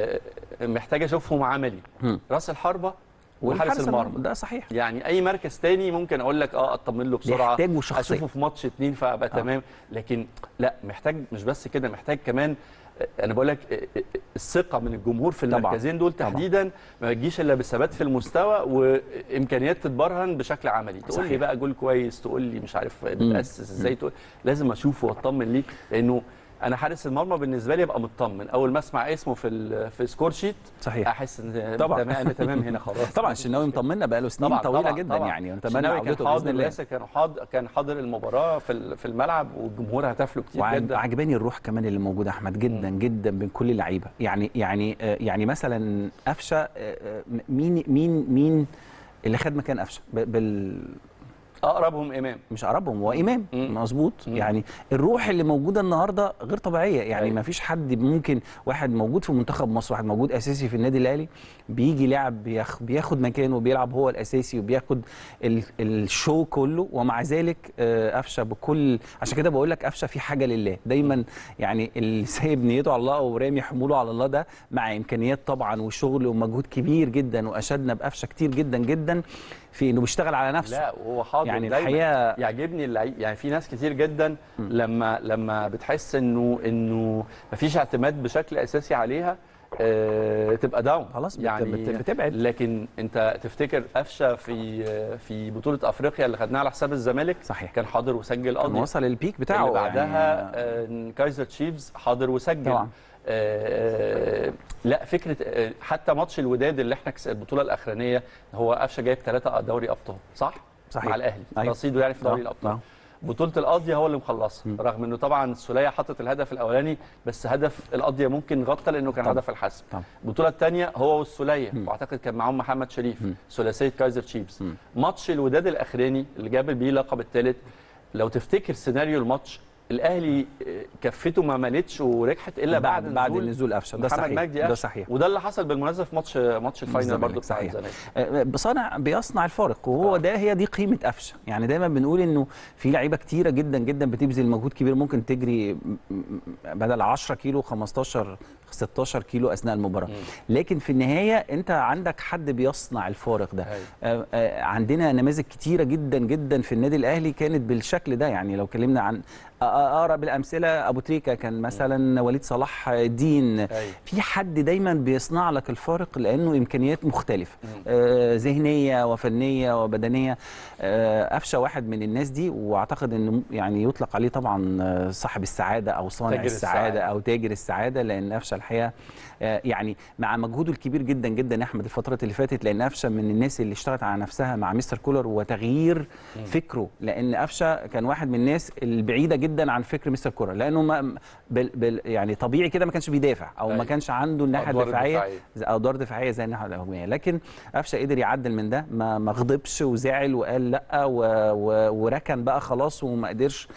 [SPEAKER 1] محتاج اشوفهم عملي
[SPEAKER 3] مم.
[SPEAKER 1] راس الحربه وحارس
[SPEAKER 3] والحارس
[SPEAKER 1] المرمى
[SPEAKER 3] ده صحيح
[SPEAKER 1] يعني اي مركز تاني ممكن اقول لك اه اطمن له بسرعه
[SPEAKER 3] بيحتاجوا شخصية.
[SPEAKER 1] اشوفه في ماتش اتنين فابقى
[SPEAKER 3] آه.
[SPEAKER 1] تمام لكن لا محتاج مش بس كده محتاج كمان آه، انا بقول لك آه، آه، الثقه من الجمهور في
[SPEAKER 3] طبعاً.
[SPEAKER 1] المركزين دول
[SPEAKER 3] طبعاً.
[SPEAKER 1] تحديدا ما تجيش الا بالثبات في المستوى وامكانيات تتبرهن بشكل عملي تقول لي
[SPEAKER 3] صحيح.
[SPEAKER 1] بقى جول كويس تقول لي مش عارف بتاسس ازاي تقول لازم اشوفه واطمن ليه لانه انا حارس المرمى بالنسبه لي ابقى مطمن اول ما اسمع اسمه في ال- في سكور شيت
[SPEAKER 3] صحيح
[SPEAKER 1] احس ان
[SPEAKER 3] طبعاً.
[SPEAKER 1] تمام انا تمام هنا خلاص
[SPEAKER 3] طبعا الشناوي مطمنا بقى له سنين
[SPEAKER 1] طبعا
[SPEAKER 3] طويله
[SPEAKER 1] طبعا
[SPEAKER 3] جدا
[SPEAKER 1] طبعا.
[SPEAKER 3] يعني ونتمنى
[SPEAKER 1] الشناوي كان
[SPEAKER 3] عودته باذن
[SPEAKER 1] حاضر
[SPEAKER 3] الله
[SPEAKER 1] ياسر كان حاضر كان حاضر المباراه في ال- في الملعب والجمهور هتف له كتير جدا
[SPEAKER 3] وعجباني الروح كمان اللي موجوده احمد جدا جدا بين كل اللعيبه يعني يعني آه، يعني مثلا قفشه آه، آه، مين مين مين اللي خد مكان قفشه ب- بال
[SPEAKER 1] اقربهم امام
[SPEAKER 3] مش قربهم هو امام
[SPEAKER 1] مم.
[SPEAKER 3] مظبوط
[SPEAKER 1] مم.
[SPEAKER 3] يعني الروح اللي موجوده النهارده غير طبيعيه يعني
[SPEAKER 1] أيوة.
[SPEAKER 3] ما فيش حد ممكن واحد موجود في منتخب مصر واحد موجود اساسي في النادي الاهلي بيجي لاعب بياخ بياخد مكانه وبيلعب هو الاساسي وبياخد ال الشو كله ومع ذلك آه، قفشه بكل عشان كده بقول لك قفشه في حاجه لله دايما يعني اللي سايب نيته على الله ورامي حموله على الله ده مع امكانيات طبعا وشغل ومجهود كبير جدا واشدنا بقفشه كتير جدا جدا في انه بيشتغل على نفسه
[SPEAKER 1] لا وهو حاضر
[SPEAKER 3] يعني
[SPEAKER 1] دايما.
[SPEAKER 3] الحقيقة-
[SPEAKER 1] يعجبني اللعيب يعني في ناس كتير جدا لما لما بتحس انه انه مفيش اعتماد بشكل اساسي عليها آه تبقى داون
[SPEAKER 3] خلاص بت-
[SPEAKER 1] يعني
[SPEAKER 3] بت- بتبعد.
[SPEAKER 1] لكن انت تفتكر قفشه في في بطوله افريقيا اللي خدناها على حساب الزمالك
[SPEAKER 3] صحيح.
[SPEAKER 1] كان حاضر وسجل
[SPEAKER 3] كان
[SPEAKER 1] قضيه
[SPEAKER 3] وصل البيك بتاعه
[SPEAKER 1] اللي بعدها
[SPEAKER 3] يعني
[SPEAKER 1] آه كايزر تشيفز حاضر وسجل
[SPEAKER 3] طبعا.
[SPEAKER 1] آه لا فكره آه حتى ماتش الوداد اللي احنا كس- البطوله الاخرانيه هو قفشه جايب ثلاثه دوري ابطال صح؟
[SPEAKER 3] صحيح.
[SPEAKER 1] مع الاهلي
[SPEAKER 3] أيوة.
[SPEAKER 1] رصيده يعني في دوري
[SPEAKER 3] آه،
[SPEAKER 1] الابطال
[SPEAKER 3] آه.
[SPEAKER 1] بطوله القاضيه هو اللي مخلصها رغم انه طبعا السوليه حطت الهدف الاولاني بس هدف القاضيه ممكن غطى لانه كان
[SPEAKER 3] طبعا.
[SPEAKER 1] هدف الحسم
[SPEAKER 3] طبعا.
[SPEAKER 1] البطوله الثانيه هو والسوليه واعتقد كان معاهم محمد شريف ثلاثيه كايزر تشيفز ماتش الوداد الاخراني اللي جاب بيه اللقب الثالث لو تفتكر سيناريو الماتش الاهلي كفته ما مالتش ورجحت الا بعد
[SPEAKER 3] بعد بعد
[SPEAKER 1] نزول
[SPEAKER 3] نزول قفشه ده
[SPEAKER 1] محمد
[SPEAKER 3] صحيح
[SPEAKER 1] مجدي
[SPEAKER 3] ده
[SPEAKER 1] قفشه
[SPEAKER 3] صحيح
[SPEAKER 1] وده اللي حصل بالمناسبه في ماتش ماتش الفاينل
[SPEAKER 3] الزمالك،
[SPEAKER 1] برضه بتاع
[SPEAKER 3] صحيح.
[SPEAKER 1] الزمالك
[SPEAKER 3] آه، بصنع بيصنع الفارق وهو
[SPEAKER 1] آه.
[SPEAKER 3] ده هي دي قيمه قفشه يعني دايما بنقول انه في لعيبه كتيره جدا جدا بتبذل مجهود كبير ممكن تجري م- م- بدل 10 كيلو 15 16 كيلو اثناء المباراه لكن في النهايه انت عندك حد بيصنع الفارق ده
[SPEAKER 1] أيوة.
[SPEAKER 3] آه، آه، عندنا نماذج كتيره جدا جدا في النادي الاهلي كانت بالشكل ده يعني لو اتكلمنا عن آه، آه، اقرب الامثله ابو تريكه كان مثلا وليد صلاح الدين
[SPEAKER 1] أيوة.
[SPEAKER 3] في حد دايما بيصنع لك الفارق لانه امكانيات مختلفه آه، ذهنيه وفنيه وبدنيه آه، قفشه واحد من الناس دي واعتقد انه يعني يطلق عليه طبعا آه، صاحب السعاده او صانع
[SPEAKER 1] تاجر
[SPEAKER 3] السعاده,
[SPEAKER 1] السعادة.
[SPEAKER 3] او تاجر السعاده لان قفشه الحقيقه آه، يعني مع مجهوده الكبير جدا جدا يا احمد الفترات اللي فاتت لان قفشه من الناس اللي اشتغلت على نفسها مع مستر كولر وتغيير فكره لان قفشه كان واحد من الناس البعيده جدا عن فكر مستر كولر لانه ما بال بال يعني طبيعي كده ما كانش بيدافع او ما
[SPEAKER 1] أيوة.
[SPEAKER 3] كانش عنده الناحيه
[SPEAKER 1] أدوار
[SPEAKER 3] الدفاعيه
[SPEAKER 1] الدفاعية.
[SPEAKER 3] زي- ادوار دفاعيه زي الناحيه الهجوميه لكن قفشه قدر يعدل من ده ما ما غضبش وزعل وقال لا و و وركن بقى خلاص وما قدرش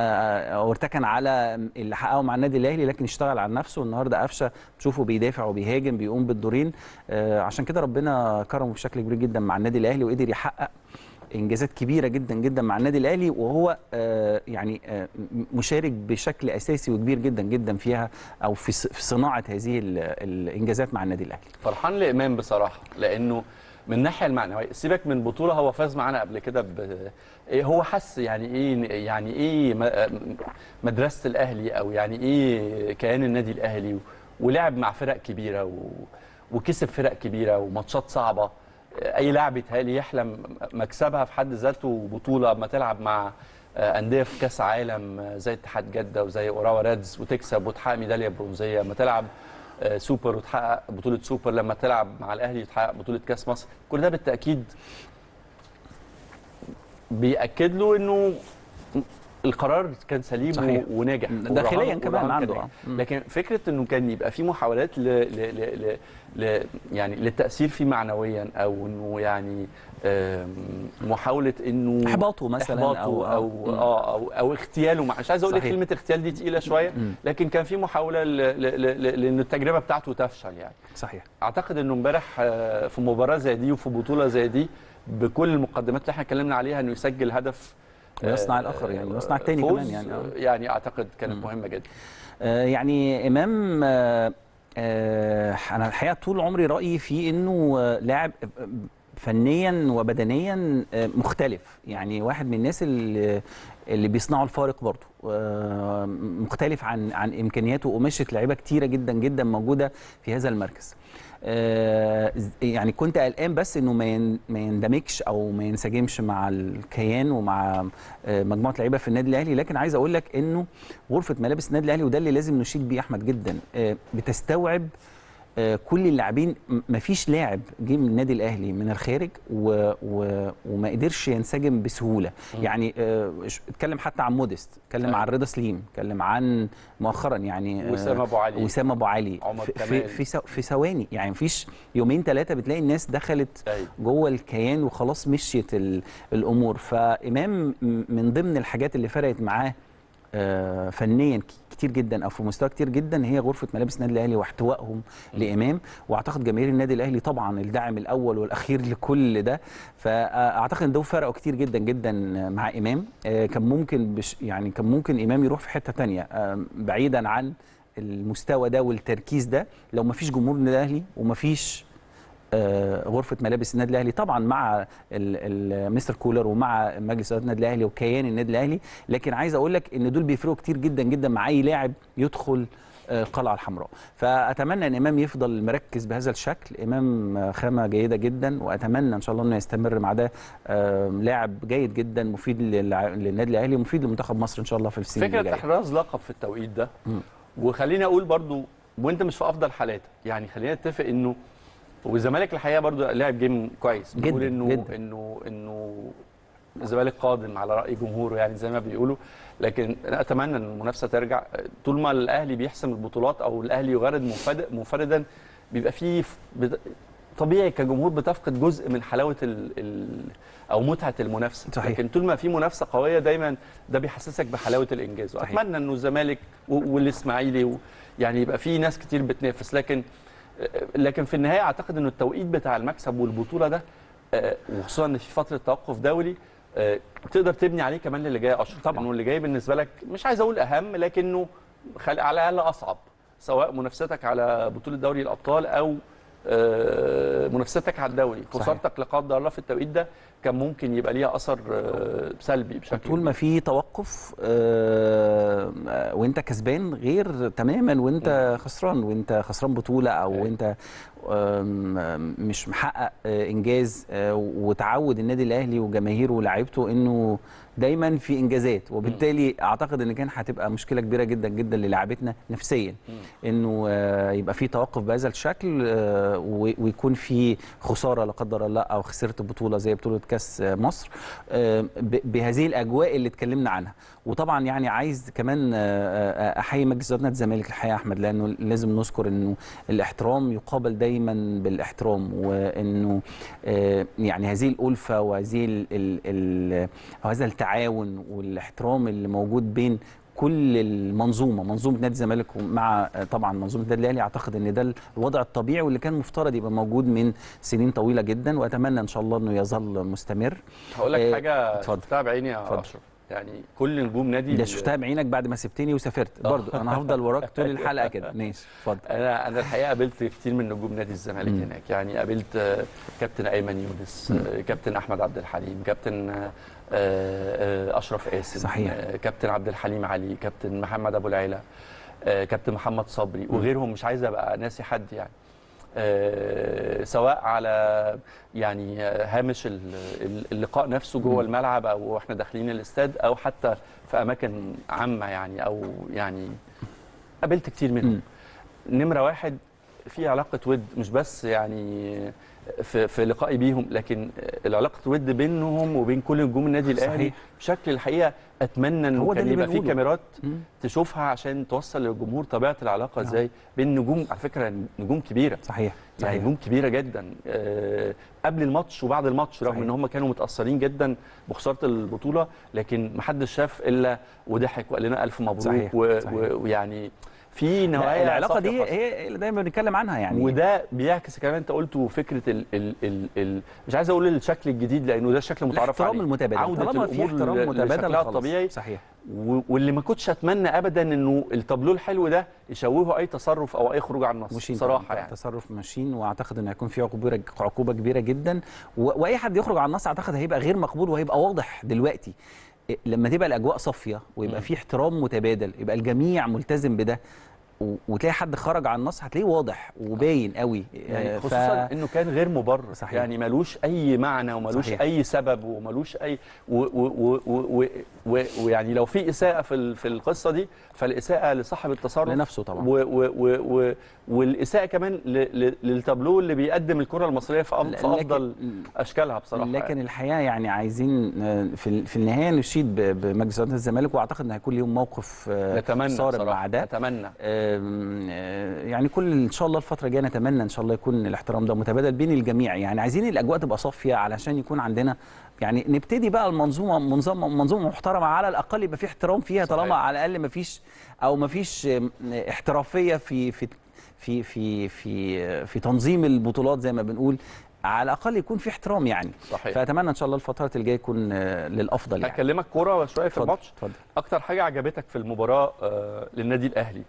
[SPEAKER 3] آه، وارتكن على اللي حققه مع النادي الاهلي لكن اشتغل على نفسه النهارده قفشه تشوفه بيدافع وبيهاجم بيقوم بالدورين آه، عشان كده ربنا كرمه بشكل كبير جدا مع النادي الاهلي وقدر يحقق انجازات كبيره جدا جدا مع النادي الاهلي وهو آه، يعني آه، م- مشارك بشكل اساسي وكبير جدا جدا فيها او في ص- في صناعه هذه ال- الانجازات مع النادي الاهلي
[SPEAKER 1] فرحان لامام بصراحه لانه من الناحيه المعنويه سيبك من بطوله هو فاز معانا قبل كده ب... إيه هو حس يعني ايه يعني ايه م- مدرسه الاهلي او يعني ايه كيان النادي الاهلي و... ولعب مع فرق كبيره و... وكسب فرق كبيره وماتشات صعبه اي لاعب يتهيألي يحلم مكسبها في حد ذاته بطوله اما تلعب مع انديه في كاس عالم زي اتحاد جده وزي اوراوا ريدز وتكسب وتحقق ميداليه برونزيه اما تلعب آه، سوبر وتحقق بطوله سوبر لما تلعب مع الاهلي وتحقق بطوله كاس مصر كل ده بالتاكيد بياكد له انه القرار كان سليم
[SPEAKER 3] صحيح.
[SPEAKER 1] و- وناجح
[SPEAKER 3] داخلياً
[SPEAKER 1] ورهان-
[SPEAKER 3] كمان
[SPEAKER 1] ورهان
[SPEAKER 3] عنده،
[SPEAKER 1] كان
[SPEAKER 3] آه.
[SPEAKER 1] ناجح. لكن فكره انه كان يبقى في محاولات ل... ل... ل... ل... ل... يعني للتاثير فيه معنويا او انه يعني آم، محاوله انه
[SPEAKER 3] احباطه مثلا
[SPEAKER 1] احباطه
[SPEAKER 3] او
[SPEAKER 1] او
[SPEAKER 3] مم.
[SPEAKER 1] اه او او اغتياله مع مش عايز اقول لك
[SPEAKER 3] صحيح.
[SPEAKER 1] كلمه اغتيال دي تقيله شويه
[SPEAKER 3] مم.
[SPEAKER 1] لكن كان في محاوله ل... ل... ل... ل... لان التجربه بتاعته تفشل يعني
[SPEAKER 3] صحيح
[SPEAKER 1] اعتقد انه امبارح آه، في مباراه زي دي وفي بطوله زي دي بكل المقدمات اللي احنا اتكلمنا عليها انه يسجل هدف
[SPEAKER 3] ويصنع
[SPEAKER 1] آه،
[SPEAKER 3] الآخر يعني، ويصنع التاني
[SPEAKER 1] فوز،
[SPEAKER 3] كمان يعني، آه.
[SPEAKER 1] يعني اعتقد كانت مهمه جدا
[SPEAKER 3] آه، يعني امام آه، آه، انا الحقيقه طول عمري رايي فيه انه آه، لاعب فنيا وبدنيا آه، مختلف يعني واحد من الناس اللي اللي بيصنعوا الفارق برضه آه، مختلف عن عن امكانياته وقماشه لعيبه كتيره جدا جدا موجوده في هذا المركز آه، يعني كنت قلقان بس انه ما ين- ما يندمجش او ما ينسجمش مع الكيان ومع آه، مجموعه لعيبه في النادي الاهلي لكن عايز اقول لك انه غرفه ملابس النادي الاهلي وده اللي لازم نشيد بيه احمد جدا آه، بتستوعب آه، كل اللاعبين م- مفيش لاعب جه من النادي الاهلي من الخارج و... و... وما قدرش ينسجم بسهوله يعني آه، ش- اتكلم حتى عن موديست اتكلم
[SPEAKER 1] أيوة.
[SPEAKER 3] عن رضا سليم اتكلم عن مؤخرا يعني آه،
[SPEAKER 1] وسام أبو علي.
[SPEAKER 3] وسام ابو علي
[SPEAKER 1] عمر
[SPEAKER 3] في في,
[SPEAKER 1] كمال.
[SPEAKER 3] في, سو... في ثواني يعني مفيش يومين ثلاثه بتلاقي الناس دخلت
[SPEAKER 1] أيوة.
[SPEAKER 3] جوه الكيان وخلاص مشيت ال... الامور فامام م- من ضمن الحاجات اللي فرقت معاه آه، فنيا ك- كتير جدا او في مستوى كتير جدا هي غرفه ملابس النادي الاهلي واحتوائهم لامام واعتقد جماهير النادي الاهلي طبعا الداعم الاول والاخير لكل ده فاعتقد ان ده فرقوا كتير جدا جدا مع امام آه، كان ممكن بش يعني كان ممكن امام يروح في حته تانية آه، بعيدا عن المستوى ده والتركيز ده لو ما فيش جمهور النادي الاهلي وما فيش آه، غرفه ملابس النادي الاهلي طبعا مع ال- ال- مستر كولر ومع مجلس اداره النادي الاهلي وكيان النادي الاهلي لكن عايز اقول لك ان دول بيفرقوا كتير جدا جدا مع اي لاعب يدخل آه، القلعه الحمراء فاتمنى ان امام يفضل مركز بهذا الشكل امام آه، خامه جيده جدا واتمنى ان شاء الله انه يستمر مع ده آه، لاعب جيد جدا مفيد للع- للنادي الاهلي ومفيد لمنتخب مصر ان شاء الله في السنين اللي
[SPEAKER 1] فكره
[SPEAKER 3] جايه
[SPEAKER 1] احراز لقب في التوقيت ده
[SPEAKER 3] مم.
[SPEAKER 1] وخليني اقول برضو وانت مش في افضل حالاتك يعني خلينا نتفق انه والزمالك الحقيقه برضو لعب جيم كويس بنقول
[SPEAKER 3] جداً،
[SPEAKER 1] انه
[SPEAKER 3] جداً.
[SPEAKER 1] انه انه الزمالك قادم على راي جمهوره يعني زي ما بيقولوا لكن انا اتمنى ان المنافسه ترجع طول ما الاهلي بيحسم البطولات او الاهلي يغرد منفرد- منفردا بيبقى فيه ف- بت- طبيعي كجمهور بتفقد جزء من حلاوه ال ال او متعه المنافسه
[SPEAKER 3] صحيح.
[SPEAKER 1] لكن طول ما في منافسه قويه دايما ده بيحسسك بحلاوه الانجاز
[SPEAKER 3] صحيح.
[SPEAKER 1] واتمنى انه الزمالك و- والاسماعيلي و- يعني يبقى في ناس كتير بتنافس لكن لكن في النهايه اعتقد انه التوقيت بتاع المكسب والبطوله ده آه، وخصوصا ان في فتره توقف دولي آه، تقدر تبني عليه كمان اللي جاي اشرف
[SPEAKER 3] طبعاً.
[SPEAKER 1] انه اللي جاي بالنسبه لك مش عايز اقول اهم لكنه خل... على الاقل اصعب سواء منافستك على بطوله دوري الابطال او آه، منافستك على الدوري
[SPEAKER 3] صحيح.
[SPEAKER 1] خسارتك لا قدر الله في التوقيت ده كان ممكن يبقى ليها اثر آه، سلبي بشكل
[SPEAKER 3] طول ما في توقف آه، آه، وانت كسبان غير تماما وانت خسران وانت خسران بطوله او
[SPEAKER 1] أيوة.
[SPEAKER 3] انت آم، آم، مش محقق آه، انجاز آه، وتعود النادي الاهلي وجماهيره ولاعيبته انه دايما في انجازات وبالتالي اعتقد ان كان هتبقى مشكله كبيره جدا جدا للاعبتنا نفسيا انه آه، يبقى في توقف بهذا الشكل آه، و- ويكون في خساره لا قدر الله او خسرت بطوله زي بطوله كاس آه، مصر آه، ب- بهذه الاجواء اللي اتكلمنا عنها وطبعا يعني عايز كمان آه، آه، احيي مجلس اداره نادي الزمالك الحقيقه يا احمد لانه لازم نذكر انه الاحترام يقابل دايما بالاحترام وانه آه، يعني هذه الالفه وهذه ال ال ال أو هذا التعاون والاحترام اللي موجود بين كل المنظومه منظومه نادي الزمالك مع آه، طبعا منظومه النادي الاهلي اعتقد ان ده الوضع الطبيعي واللي كان مفترض يبقى موجود من سنين طويله جدا واتمنى ان شاء الله انه يظل مستمر
[SPEAKER 1] هقول لك
[SPEAKER 3] آه،
[SPEAKER 1] حاجه
[SPEAKER 3] اتفضل.
[SPEAKER 1] شفتها بعيني يا
[SPEAKER 3] اتفضل.
[SPEAKER 1] اشرف يعني كل نجوم نادي
[SPEAKER 3] ده
[SPEAKER 1] ال-
[SPEAKER 3] شفتها بعينك بعد ما سبتني وسافرت برضو انا هفضل وراك طول الحلقه كده ماشي اتفضل
[SPEAKER 1] انا انا الحقيقه قابلت كتير من نجوم نادي الزمالك
[SPEAKER 3] مم.
[SPEAKER 1] هناك يعني قابلت آه، كابتن ايمن يونس آه، كابتن احمد عبد الحليم كابتن آه، آه، اشرف قاسم
[SPEAKER 3] صحيح.
[SPEAKER 1] آه، كابتن عبد الحليم علي كابتن محمد ابو العيله آه، كابتن محمد صبري وغيرهم مش عايز ابقى ناسي حد يعني آه، سواء على يعني آه، هامش ال- ال- اللقاء نفسه جوه الملعب او احنا داخلين الاستاد او حتى في اماكن عامه يعني او يعني قابلت كتير منهم
[SPEAKER 3] مم.
[SPEAKER 1] نمره واحد في علاقه ود مش بس يعني في في لقائي بيهم لكن العلاقه ود بينهم وبين كل نجوم النادي الاهلي
[SPEAKER 3] صحيح.
[SPEAKER 1] بشكل الحقيقه اتمنى انه
[SPEAKER 3] هو ده
[SPEAKER 1] كان
[SPEAKER 3] اللي
[SPEAKER 1] يبقى في
[SPEAKER 3] بنقوله.
[SPEAKER 1] كاميرات
[SPEAKER 3] مم.
[SPEAKER 1] تشوفها عشان توصل للجمهور طبيعه العلاقه
[SPEAKER 3] نعم.
[SPEAKER 1] ازاي بين نجوم على فكره نجوم كبيره
[SPEAKER 3] صحيح
[SPEAKER 1] يعني
[SPEAKER 3] صحيح
[SPEAKER 1] نجوم كبيره جدا آه، قبل الماتش وبعد الماتش رغم
[SPEAKER 3] صحيح.
[SPEAKER 1] ان هم كانوا متاثرين جدا بخساره البطوله لكن ما حدش شاف الا وضحك وقال لنا الف مبروك
[SPEAKER 3] صحيح.
[SPEAKER 1] و-
[SPEAKER 3] صحيح.
[SPEAKER 1] و- ويعني في
[SPEAKER 3] لا،
[SPEAKER 1] نوايا
[SPEAKER 3] العلاقه
[SPEAKER 1] صافية
[SPEAKER 3] دي
[SPEAKER 1] خاصة.
[SPEAKER 3] هي اللي دايما بنتكلم عنها يعني
[SPEAKER 1] وده بيعكس كمان انت قلته فكره ال ال ال ال مش عايز اقول الشكل الجديد لانه ده الشكل متعارف
[SPEAKER 3] الاحترام
[SPEAKER 1] عليه
[SPEAKER 3] المتبادل
[SPEAKER 1] عودة
[SPEAKER 3] طالما في
[SPEAKER 1] الأمور
[SPEAKER 3] احترام
[SPEAKER 1] ل-
[SPEAKER 3] متبادل
[SPEAKER 1] لشكلها
[SPEAKER 3] خلاص.
[SPEAKER 1] الطبيعي.
[SPEAKER 3] صحيح
[SPEAKER 1] و- واللي ما كنتش اتمنى ابدا انه التابلو الحلو ده يشوهه اي تصرف او اي خروج عن النص
[SPEAKER 3] ماشيين
[SPEAKER 1] صراحه
[SPEAKER 3] طبعاً.
[SPEAKER 1] يعني
[SPEAKER 3] تصرف ماشيين واعتقد ان هيكون في عقوبه عقوبه كبيره جدا و... واي حد يخرج عن النص اعتقد هيبقى غير مقبول وهيبقى واضح دلوقتي إيه، لما تبقى الاجواء صافيه ويبقى
[SPEAKER 1] مم.
[SPEAKER 3] في احترام متبادل يبقى الجميع ملتزم بده و... وتلاقي حد خرج عن النص هتلاقيه واضح وباين قوي
[SPEAKER 1] يعني
[SPEAKER 3] آه،
[SPEAKER 1] خصوصا انه كان غير مبرر
[SPEAKER 3] صحيح.
[SPEAKER 1] يعني ملوش اي معنى وملوش
[SPEAKER 3] صحيح.
[SPEAKER 1] اي سبب وملوش اي و- و- و- و- و- ويعني لو في اساءه في ال- في القصه دي فالاساءه لصاحب التصرف
[SPEAKER 3] لنفسه طبعا
[SPEAKER 1] و و و و والاساءه كمان ل- ل- للتابلو اللي بيقدم الكره المصريه في, أف- في
[SPEAKER 3] لكن-
[SPEAKER 1] افضل اشكالها بصراحه
[SPEAKER 3] لكن
[SPEAKER 1] يعني.
[SPEAKER 3] الحقيقه يعني عايزين آه، في ال- في النهايه نشيد ب- بمجلس اداره الزمالك واعتقد ان هيكون ليهم موقف آه،
[SPEAKER 1] نتمنى
[SPEAKER 3] صارم
[SPEAKER 1] بصراحة،
[SPEAKER 3] مع ده
[SPEAKER 1] نتمنى
[SPEAKER 3] آم، آه، يعني كل ان شاء الله الفتره الجايه نتمنى ان شاء الله يكون الاحترام ده متبادل بين الجميع يعني عايزين الاجواء تبقى صافيه علشان يكون عندنا يعني نبتدي بقى المنظومه منظومه منظومه محترمه على الاقل يبقى في احترام فيها
[SPEAKER 1] صحيح.
[SPEAKER 3] طالما على الاقل ما فيش او ما فيش آم، احترافيه في في في في في في تنظيم البطولات زي ما بنقول على الاقل يكون في احترام يعني
[SPEAKER 1] صحيح
[SPEAKER 3] فاتمنى ان شاء الله الفترات الجايه يكون آه، للافضل يعني
[SPEAKER 1] هكلمك كوره شويه في
[SPEAKER 3] اتفضل،
[SPEAKER 1] الماتش
[SPEAKER 3] اتفضل
[SPEAKER 1] اكتر حاجه عجبتك في المباراه آه، للنادي الاهلي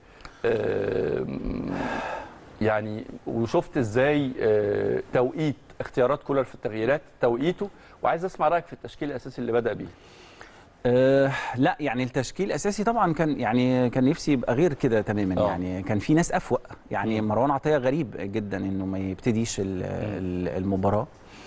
[SPEAKER 1] آم، يعني وشفت ازاي آه، توقيت اختيارات كولر في التغييرات توقيته وعايز اسمع رايك في التشكيل الاساسي اللي بدا بيه
[SPEAKER 3] أه لا يعني التشكيل الاساسي طبعا كان يعني كان نفسي يبقى غير كده تماما
[SPEAKER 1] آه.
[SPEAKER 3] يعني كان في ناس افوق يعني
[SPEAKER 1] مم.
[SPEAKER 3] مروان عطيه غريب جدا انه ما يبتديش ال- ال- المباراه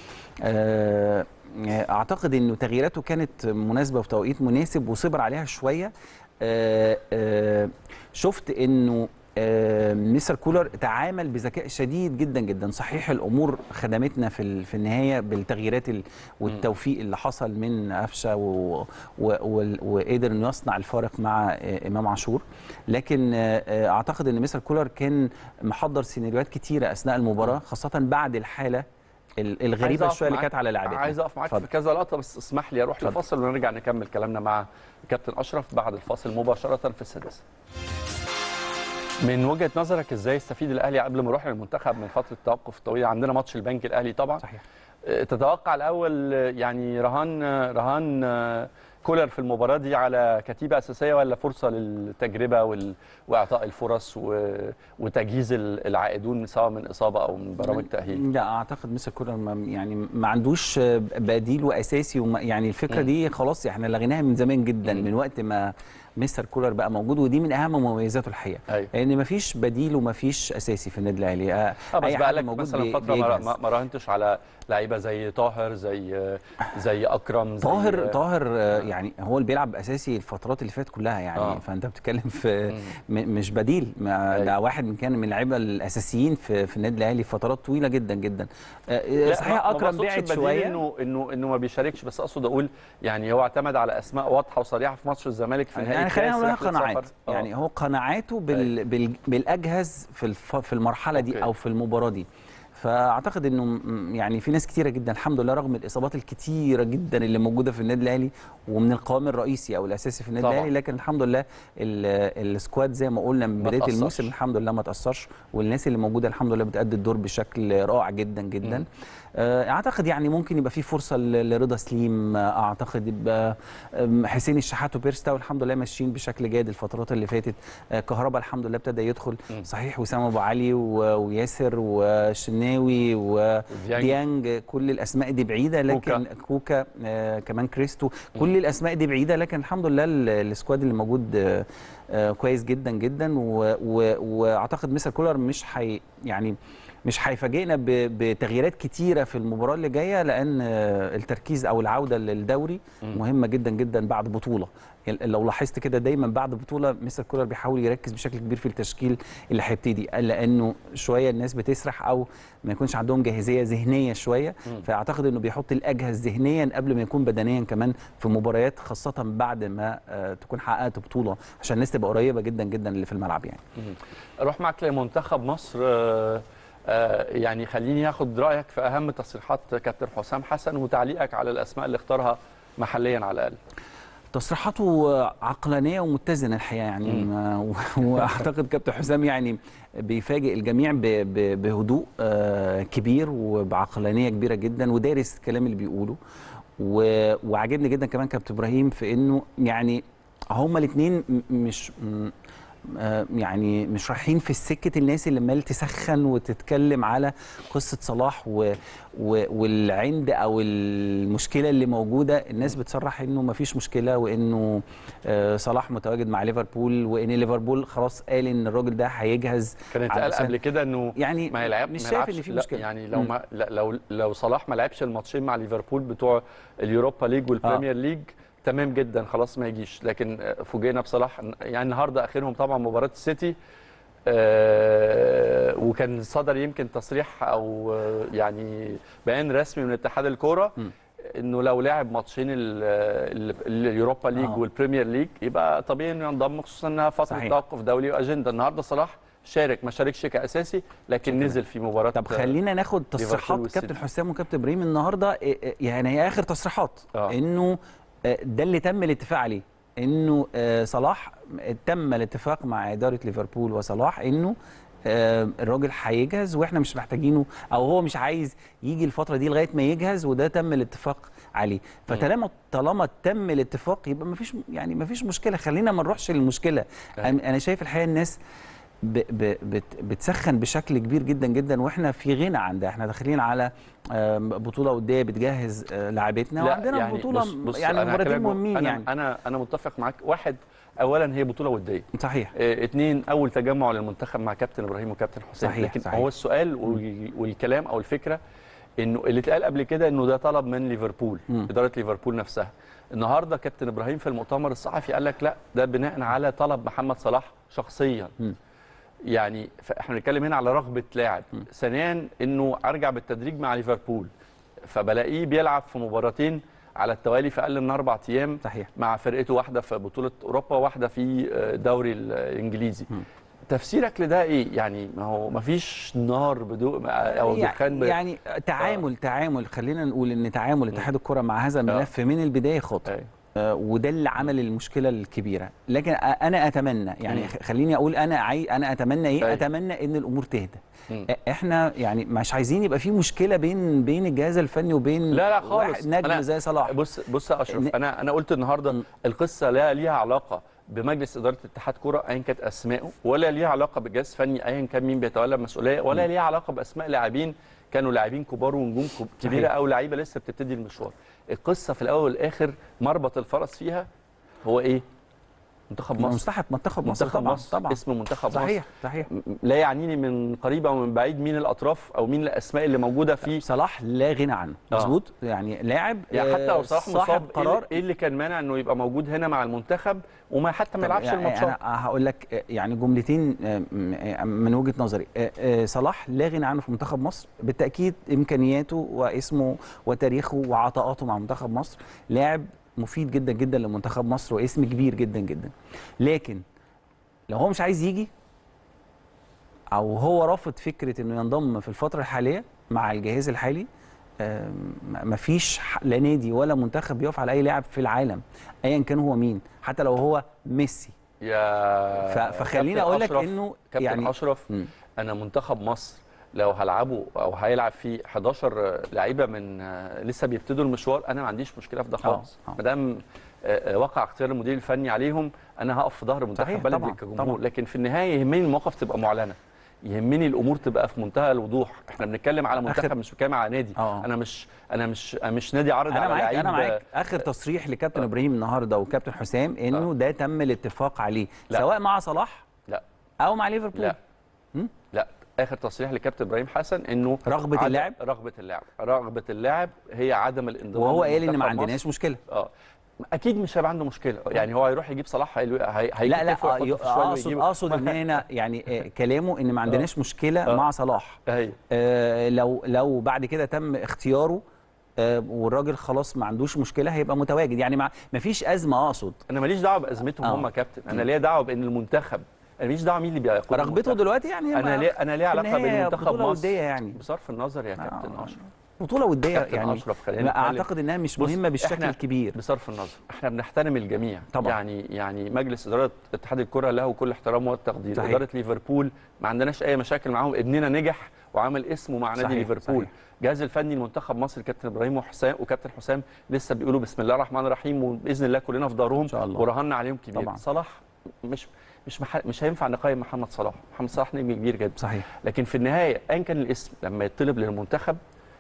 [SPEAKER 3] أه اعتقد انه تغييراته كانت مناسبه في توقيت مناسب وصبر عليها شويه أه أه شفت انه آه، مستر كولر تعامل بذكاء شديد جدا جدا صحيح الامور خدمتنا في ال- في النهايه بالتغييرات ال- والتوفيق اللي حصل من قفشه و- و- وال- وقدر انه يصنع الفارق مع آه، امام عاشور لكن آه، آه، اعتقد ان مستر كولر كان محضر سيناريوهات كتيره اثناء المباراه خاصه بعد الحاله ال-
[SPEAKER 1] عايز
[SPEAKER 3] الغريبه
[SPEAKER 1] أقف
[SPEAKER 3] شويه اللي
[SPEAKER 1] معاك-
[SPEAKER 3] كانت على لاعبتنا
[SPEAKER 1] عايز اقف معاك
[SPEAKER 3] اتفضل.
[SPEAKER 1] في كذا لقطه بس اسمح لي اروح
[SPEAKER 3] اتفضل.
[SPEAKER 1] لفاصل ونرجع نكمل كلامنا مع كابتن اشرف بعد الفاصل مباشره في السادسه من وجهه نظرك ازاي يستفيد الاهلي قبل ما يروح للمنتخب من فتره التوقف الطويله عندنا ماتش البنك الاهلي طبعا
[SPEAKER 3] صحيح
[SPEAKER 1] أه، تتوقع الاول أه، يعني رهان أه، رهان أه، كولر في المباراه دي على كتيبه اساسيه ولا فرصه للتجربه وال... واعطاء الفرص و... وتجهيز ال- العائدون سواء من اصابه او من برامج تاهيل
[SPEAKER 3] لا اعتقد مستر كولر ما يعني ما عندوش بديل واساسي وما يعني الفكره
[SPEAKER 1] مم.
[SPEAKER 3] دي خلاص احنا لغيناها من زمان جدا
[SPEAKER 1] مم.
[SPEAKER 3] من وقت ما مستر كولر بقى موجود ودي من اهم مميزاته الحقيقه
[SPEAKER 1] ايوه
[SPEAKER 3] لان ما فيش بديل وما فيش اساسي في النادي الاهلي آه،
[SPEAKER 1] اه بس
[SPEAKER 3] أي
[SPEAKER 1] بقى
[SPEAKER 3] حد
[SPEAKER 1] لك
[SPEAKER 3] موجود
[SPEAKER 1] مثلا
[SPEAKER 3] بي-
[SPEAKER 1] فتره ما,
[SPEAKER 3] بيجهز.
[SPEAKER 1] ما- ما راهنتش على لعيبه زي طاهر زي زي اكرم زي
[SPEAKER 3] طاهر طاهر آه، يعني هو اللي بيلعب اساسي الفترات اللي فاتت كلها يعني
[SPEAKER 1] آه.
[SPEAKER 3] فانت بتتكلم في
[SPEAKER 1] مم.
[SPEAKER 3] م- مش بديل ما
[SPEAKER 1] أيوة.
[SPEAKER 3] ده واحد من كان من اللعيبه الاساسيين في في النادي الاهلي فترات طويله جدا جدا آه،
[SPEAKER 1] لا،
[SPEAKER 3] صحيح
[SPEAKER 1] ما- ما
[SPEAKER 3] اكرم
[SPEAKER 1] بقصدش
[SPEAKER 3] بعد
[SPEAKER 1] بديل
[SPEAKER 3] شويه
[SPEAKER 1] انه انه انه ما بيشاركش بس اقصد اقول يعني هو اعتمد على اسماء واضحه وصريحه في ماتش الزمالك في نهائي
[SPEAKER 3] يعني خلينا
[SPEAKER 1] الكاس،
[SPEAKER 3] نقول
[SPEAKER 1] رحلة
[SPEAKER 3] قناعات
[SPEAKER 1] سفر. آه.
[SPEAKER 3] يعني هو قناعاته بال... بال... بالاجهز في الف... في المرحله دي
[SPEAKER 1] أوكي.
[SPEAKER 3] او في المباراه دي فاعتقد انه م- يعني في ناس كتيره جدا الحمد لله رغم الاصابات الكتيره جدا اللي موجوده في النادي الاهلي ومن القوام الرئيسي او الاساسي في النادي
[SPEAKER 1] طبعاً.
[SPEAKER 3] الاهلي لكن الحمد لله ال- السكواد زي ما قلنا من
[SPEAKER 1] ما
[SPEAKER 3] بدايه
[SPEAKER 1] تأثرش.
[SPEAKER 3] الموسم الحمد لله ما تاثرش والناس اللي موجوده الحمد لله بتأدي الدور بشكل رائع جدا جدا
[SPEAKER 1] مم.
[SPEAKER 3] آه، اعتقد يعني ممكن يبقى في فرصه ل- لرضا سليم آه، اعتقد يبقى آم، حسين الشحات وبيرستا والحمد لله ماشيين بشكل جيد الفترات اللي فاتت آه، كهربا الحمد لله ابتدى يدخل
[SPEAKER 1] مم.
[SPEAKER 3] صحيح وسام ابو علي و- وياسر وشناوي وديانج كل الاسماء دي بعيده لكن
[SPEAKER 1] كوكا.
[SPEAKER 3] كوكا آه كمان كريستو كل الاسماء دي بعيده لكن الحمد لله ال- السكواد اللي موجود آه آه كويس جدا جدا و- و- واعتقد مستر كولر مش حي يعني مش هيفاجئنا ب- بتغييرات كتيره في المباراه اللي جايه لان آه، التركيز او العوده للدوري
[SPEAKER 1] مم.
[SPEAKER 3] مهمه جدا جدا بعد بطوله يعني لو لاحظت كده دايما بعد بطوله مستر كولر بيحاول يركز بشكل كبير في التشكيل اللي هيبتدي لانه شويه الناس بتسرح او ما يكونش عندهم جاهزيه ذهنيه شويه
[SPEAKER 1] مم.
[SPEAKER 3] فاعتقد انه بيحط الاجهز ذهنيا قبل ما يكون بدنيا كمان في مباريات خاصه بعد ما آه، تكون حققت بطوله عشان الناس تبقى قريبه جدا جدا اللي في الملعب يعني
[SPEAKER 1] مم. اروح معاك لمنتخب مصر آه، آه، يعني خليني اخد رايك في اهم تصريحات كابتن حسام حسن وتعليقك على الاسماء اللي اختارها محليا على الاقل
[SPEAKER 3] تصريحاته عقلانيه ومتزنه الحقيقه يعني
[SPEAKER 1] مم.
[SPEAKER 3] ما- واعتقد كابتن حسام يعني بيفاجئ الجميع ب- ب- بهدوء آه، كبير وبعقلانيه كبيره جدا ودارس الكلام اللي بيقوله و- وعجبني جدا كمان كابتن ابراهيم في انه يعني هما الاثنين مش م- آه، يعني مش رايحين في سكه الناس اللي عمال تسخن وتتكلم على قصه صلاح و و والعند او المشكله اللي موجوده الناس بتصرح انه ما فيش مشكله وانه آه، صلاح متواجد مع ليفربول وان ليفربول خلاص قال ان الراجل ده هيجهز
[SPEAKER 1] كان اتقال
[SPEAKER 3] علشان-
[SPEAKER 1] قبل كده انه
[SPEAKER 3] يعني
[SPEAKER 1] ما يلعب
[SPEAKER 3] مش
[SPEAKER 1] ما
[SPEAKER 3] شايف
[SPEAKER 1] يلعبش-
[SPEAKER 3] ان في
[SPEAKER 1] لا،
[SPEAKER 3] مشكله
[SPEAKER 1] يعني لو
[SPEAKER 3] مم.
[SPEAKER 1] ما لا لو لو صلاح ما لعبش الماتشين مع ليفربول بتوع اليوروبا ليج والبريمير ليج تمام جدا خلاص ما يجيش لكن آه، فوجئنا بصلاح يعني النهارده اخرهم طبعا مباراه السيتي آه، وكان صدر يمكن تصريح او آه، يعني بيان رسمي من اتحاد الكوره
[SPEAKER 3] مم.
[SPEAKER 1] انه لو لعب ماتشين ال- ال- اليوروبا ليج
[SPEAKER 3] آه.
[SPEAKER 1] والبريمير ليج يبقى طبيعي انه ينضم خصوصا انها فتره
[SPEAKER 3] صحيح.
[SPEAKER 1] توقف دولي واجنده النهارده صلاح شارك ما شاركش كاساسي لكن
[SPEAKER 3] شكراً.
[SPEAKER 1] نزل في مباراه
[SPEAKER 3] طب خلينا ناخد تصريحات
[SPEAKER 1] والسيتي.
[SPEAKER 3] كابتن حسام وكابتن ابراهيم النهارده إيه إيه يعني هي اخر تصريحات
[SPEAKER 1] آه.
[SPEAKER 3] انه آه، ده اللي تم الاتفاق عليه انه آه، صلاح تم الاتفاق مع اداره ليفربول وصلاح انه آه، الراجل هيجهز واحنا مش محتاجينه او هو مش عايز يجي الفتره دي لغايه ما يجهز وده تم الاتفاق عليه فطالما طالما تم الاتفاق يبقى ما فيش يعني ما فيش مشكله خلينا ما نروحش للمشكله
[SPEAKER 1] أيوة.
[SPEAKER 3] انا أنا شايف الحقيقه الناس ب ب بت بتسخن بشكل كبير جدا جدا واحنا في غنى عن ده احنا داخلين على آم، بطوله وديه بتجهز آه، لاعبتنا وعندنا يعني بطوله
[SPEAKER 1] بص بص
[SPEAKER 3] يعني
[SPEAKER 1] أنا
[SPEAKER 3] مباراتين
[SPEAKER 1] هكلمك-
[SPEAKER 3] مهمين
[SPEAKER 1] أنا
[SPEAKER 3] يعني
[SPEAKER 1] انا انا متفق معاك واحد اولا هي بطوله وديه
[SPEAKER 3] صحيح
[SPEAKER 1] اه اتنين اول تجمع للمنتخب مع كابتن ابراهيم وكابتن حسين
[SPEAKER 3] صحيح،
[SPEAKER 1] لكن
[SPEAKER 3] صحيح.
[SPEAKER 1] هو السؤال وال- والكلام او الفكره انه اللي اتقال قبل كده انه ده طلب من ليفربول
[SPEAKER 3] مم.
[SPEAKER 1] اداره ليفربول نفسها النهارده كابتن ابراهيم في المؤتمر الصحفي قال لك لا ده بناء على طلب محمد صلاح شخصيا
[SPEAKER 3] مم.
[SPEAKER 1] يعني احنا بنتكلم هنا على رغبه لاعب ثانيا انه ارجع بالتدريج مع ليفربول فبلاقيه بيلعب في مباراتين على التوالي في اقل من اربع ايام
[SPEAKER 3] صحيح
[SPEAKER 1] مع فرقته واحده في بطوله اوروبا واحده في الدوري الانجليزي تفسيرك لده ايه يعني ما هو ما فيش نار بدو او دخان ب...
[SPEAKER 3] يعني تعامل تعامل خلينا نقول ان تعامل اتحاد الكره مع هذا الملف من البدايه خطأ
[SPEAKER 1] أيوة.
[SPEAKER 3] آه، وده اللي عمل المشكله الكبيره لكن أ- انا اتمنى يعني
[SPEAKER 1] مم.
[SPEAKER 3] خليني اقول انا عاي... انا اتمنى ايه
[SPEAKER 1] أيوة.
[SPEAKER 3] اتمنى ان الامور تهدى
[SPEAKER 1] مم.
[SPEAKER 3] أ- احنا يعني مش عايزين يبقى في مشكله بين بين الجهاز الفني وبين
[SPEAKER 1] لا لا خالص
[SPEAKER 3] واحد نجم زي صلاح
[SPEAKER 1] بص بص يا اشرف
[SPEAKER 3] إن-
[SPEAKER 1] انا انا قلت النهارده
[SPEAKER 3] م.
[SPEAKER 1] القصه لا ليها علاقه بمجلس اداره اتحاد كره ايا كانت اسمائه ولا ليها علاقه بجهاز فني ايا كان مين بيتولى المسؤوليه ولا ليها علاقه باسماء لاعبين كانوا لاعبين كبار ونجوم كب- كبيره
[SPEAKER 3] صحيح.
[SPEAKER 1] او لعيبه لسه بتبتدي المشوار القصه في الاول والاخر مربط الفرس فيها هو ايه منتخب مصر
[SPEAKER 3] مصلحه منتخب مصر
[SPEAKER 1] منتخب
[SPEAKER 3] طبعا
[SPEAKER 1] مصر
[SPEAKER 3] طبعا
[SPEAKER 1] اسم منتخب
[SPEAKER 3] صحيح
[SPEAKER 1] مصر
[SPEAKER 3] صحيح
[SPEAKER 1] م- لا يعنيني من قريب او من بعيد مين الاطراف او مين الاسماء اللي موجوده في
[SPEAKER 3] صلاح لا غنى عنه
[SPEAKER 1] آه.
[SPEAKER 3] مظبوط يعني لاعب
[SPEAKER 1] يعني حتى لو
[SPEAKER 3] آه،
[SPEAKER 1] صلاح
[SPEAKER 3] صاحب
[SPEAKER 1] مصاب
[SPEAKER 3] قرار
[SPEAKER 1] قرار ايه اللي كان مانع انه يبقى موجود هنا مع المنتخب وما حتى ما
[SPEAKER 3] طب
[SPEAKER 1] يلعبش
[SPEAKER 3] يعني
[SPEAKER 1] الماتشات
[SPEAKER 3] انا هقول لك آه، يعني جملتين آه، م- آه، من وجهه نظري آه، آه، صلاح لا غنى عنه في منتخب مصر بالتاكيد امكانياته واسمه وتاريخه وعطاءاته مع منتخب مصر لاعب مفيد جدا جدا لمنتخب مصر واسم كبير جدا جدا لكن لو هو مش عايز يجي او هو رافض فكره انه ينضم في الفتره الحاليه مع الجهاز الحالي آم، مفيش ح- لا نادي ولا منتخب بيقف على اي لاعب في العالم ايا كان هو مين حتى لو هو ميسي
[SPEAKER 1] يا
[SPEAKER 3] ف- فخليني
[SPEAKER 1] كابتن
[SPEAKER 3] اقول لك
[SPEAKER 1] أشرف-
[SPEAKER 3] انه
[SPEAKER 1] كابتن
[SPEAKER 3] يعني
[SPEAKER 1] اشرف
[SPEAKER 3] مم.
[SPEAKER 1] انا منتخب مصر لو هلعبه او هيلعب فيه 11 لعيبه من آه، لسه بيبتدوا المشوار انا ما عنديش مشكله في ده خالص
[SPEAKER 3] آه.
[SPEAKER 1] ما دام آه، آه، وقع اختيار المدير الفني عليهم انا هقف في ظهر منتخب
[SPEAKER 3] صحيح،
[SPEAKER 1] بلدي
[SPEAKER 3] طبعاً،
[SPEAKER 1] كجمهور
[SPEAKER 3] طبعاً.
[SPEAKER 1] لكن في النهايه يهمني المواقف تبقى معلنه يهمني الامور تبقى في منتهى الوضوح احنا بنتكلم على
[SPEAKER 3] آخر-
[SPEAKER 1] منتخب مش بنتكلم على نادي
[SPEAKER 3] آه.
[SPEAKER 1] انا مش انا مش أنا مش نادي عرض
[SPEAKER 3] انا
[SPEAKER 1] على
[SPEAKER 3] معاك
[SPEAKER 1] لعيب
[SPEAKER 3] انا معاك اخر تصريح لكابتن
[SPEAKER 1] آه.
[SPEAKER 3] ابراهيم النهارده وكابتن حسام انه
[SPEAKER 1] آه.
[SPEAKER 3] ده تم الاتفاق عليه
[SPEAKER 1] لا.
[SPEAKER 3] سواء مع صلاح
[SPEAKER 1] لا
[SPEAKER 3] او مع ليفربول
[SPEAKER 1] لا
[SPEAKER 3] مم؟
[SPEAKER 1] لا اخر تصريح لكابتن ابراهيم حسن انه
[SPEAKER 3] رغبة
[SPEAKER 1] عدم-
[SPEAKER 3] اللاعب؟
[SPEAKER 1] رغبه اللاعب رغبه اللاعب هي عدم الانضمام
[SPEAKER 3] وهو قال ان
[SPEAKER 1] لمنتخب
[SPEAKER 3] ما
[SPEAKER 1] مصر.
[SPEAKER 3] عندناش مشكله
[SPEAKER 1] اه اكيد مش هيبقى عنده مشكله يعني هو هيروح يجيب صلاح هي... هي...
[SPEAKER 3] لا لا
[SPEAKER 1] هيكتفه
[SPEAKER 3] آه،
[SPEAKER 1] ويحطه في الشوال
[SPEAKER 3] اقصد
[SPEAKER 1] ويجيبه.
[SPEAKER 3] اقصد ان هنا يعني آه، كلامه ان ما عندناش مشكله
[SPEAKER 1] آه.
[SPEAKER 3] مع صلاح
[SPEAKER 1] ايوه
[SPEAKER 3] آه، لو لو بعد كده تم اختياره آه، والراجل خلاص ما عندوش مشكله هيبقى متواجد يعني ما ما فيش ازمه اقصد
[SPEAKER 1] انا ماليش دعوه بازمتهم
[SPEAKER 3] آه.
[SPEAKER 1] هم كابتن انا ليا دعوه بان المنتخب انا ماليش دعوه مين اللي بيقود
[SPEAKER 3] رغبته
[SPEAKER 1] المنتخب.
[SPEAKER 3] دلوقتي يعني
[SPEAKER 1] انا
[SPEAKER 3] ما-
[SPEAKER 1] ليه انا ليه
[SPEAKER 3] في
[SPEAKER 1] علاقه
[SPEAKER 3] النهاية
[SPEAKER 1] بالمنتخب
[SPEAKER 3] بطولة
[SPEAKER 1] مصر
[SPEAKER 3] ودية يعني
[SPEAKER 1] بصرف النظر يا كابتن
[SPEAKER 3] آه.
[SPEAKER 1] اشرف
[SPEAKER 3] بطوله وديه
[SPEAKER 1] كابتن
[SPEAKER 3] يعني
[SPEAKER 1] أشرف، خلينا
[SPEAKER 3] ما
[SPEAKER 1] نتكلم.
[SPEAKER 3] اعتقد انها مش
[SPEAKER 1] بص،
[SPEAKER 3] مهمه بالشكل
[SPEAKER 1] إحنا
[SPEAKER 3] الكبير
[SPEAKER 1] بصرف النظر احنا بنحترم الجميع
[SPEAKER 3] طبعا.
[SPEAKER 1] يعني يعني مجلس اداره اتحاد الكره له كل احترام والتقدير
[SPEAKER 3] صحيح.
[SPEAKER 1] اداره ليفربول ما عندناش اي مشاكل معاهم ابننا نجح وعمل اسمه مع نادي
[SPEAKER 3] صحيح،
[SPEAKER 1] ليفربول
[SPEAKER 3] صحيح.
[SPEAKER 1] الجهاز الفني لمنتخب مصر كابتن ابراهيم وحسام وكابتن حسام لسه بيقولوا بسم الله الرحمن الرحيم وباذن الله كلنا في ظهرهم
[SPEAKER 3] إن شاء الله.
[SPEAKER 1] ورهنا عليهم كبير
[SPEAKER 3] طبعا.
[SPEAKER 1] صلاح مش مش مح... مش هينفع نقيم محمد صلاح محمد صلاح نجم كبير جدا
[SPEAKER 3] صحيح
[SPEAKER 1] لكن في النهايه ايا كان الاسم لما يطلب للمنتخب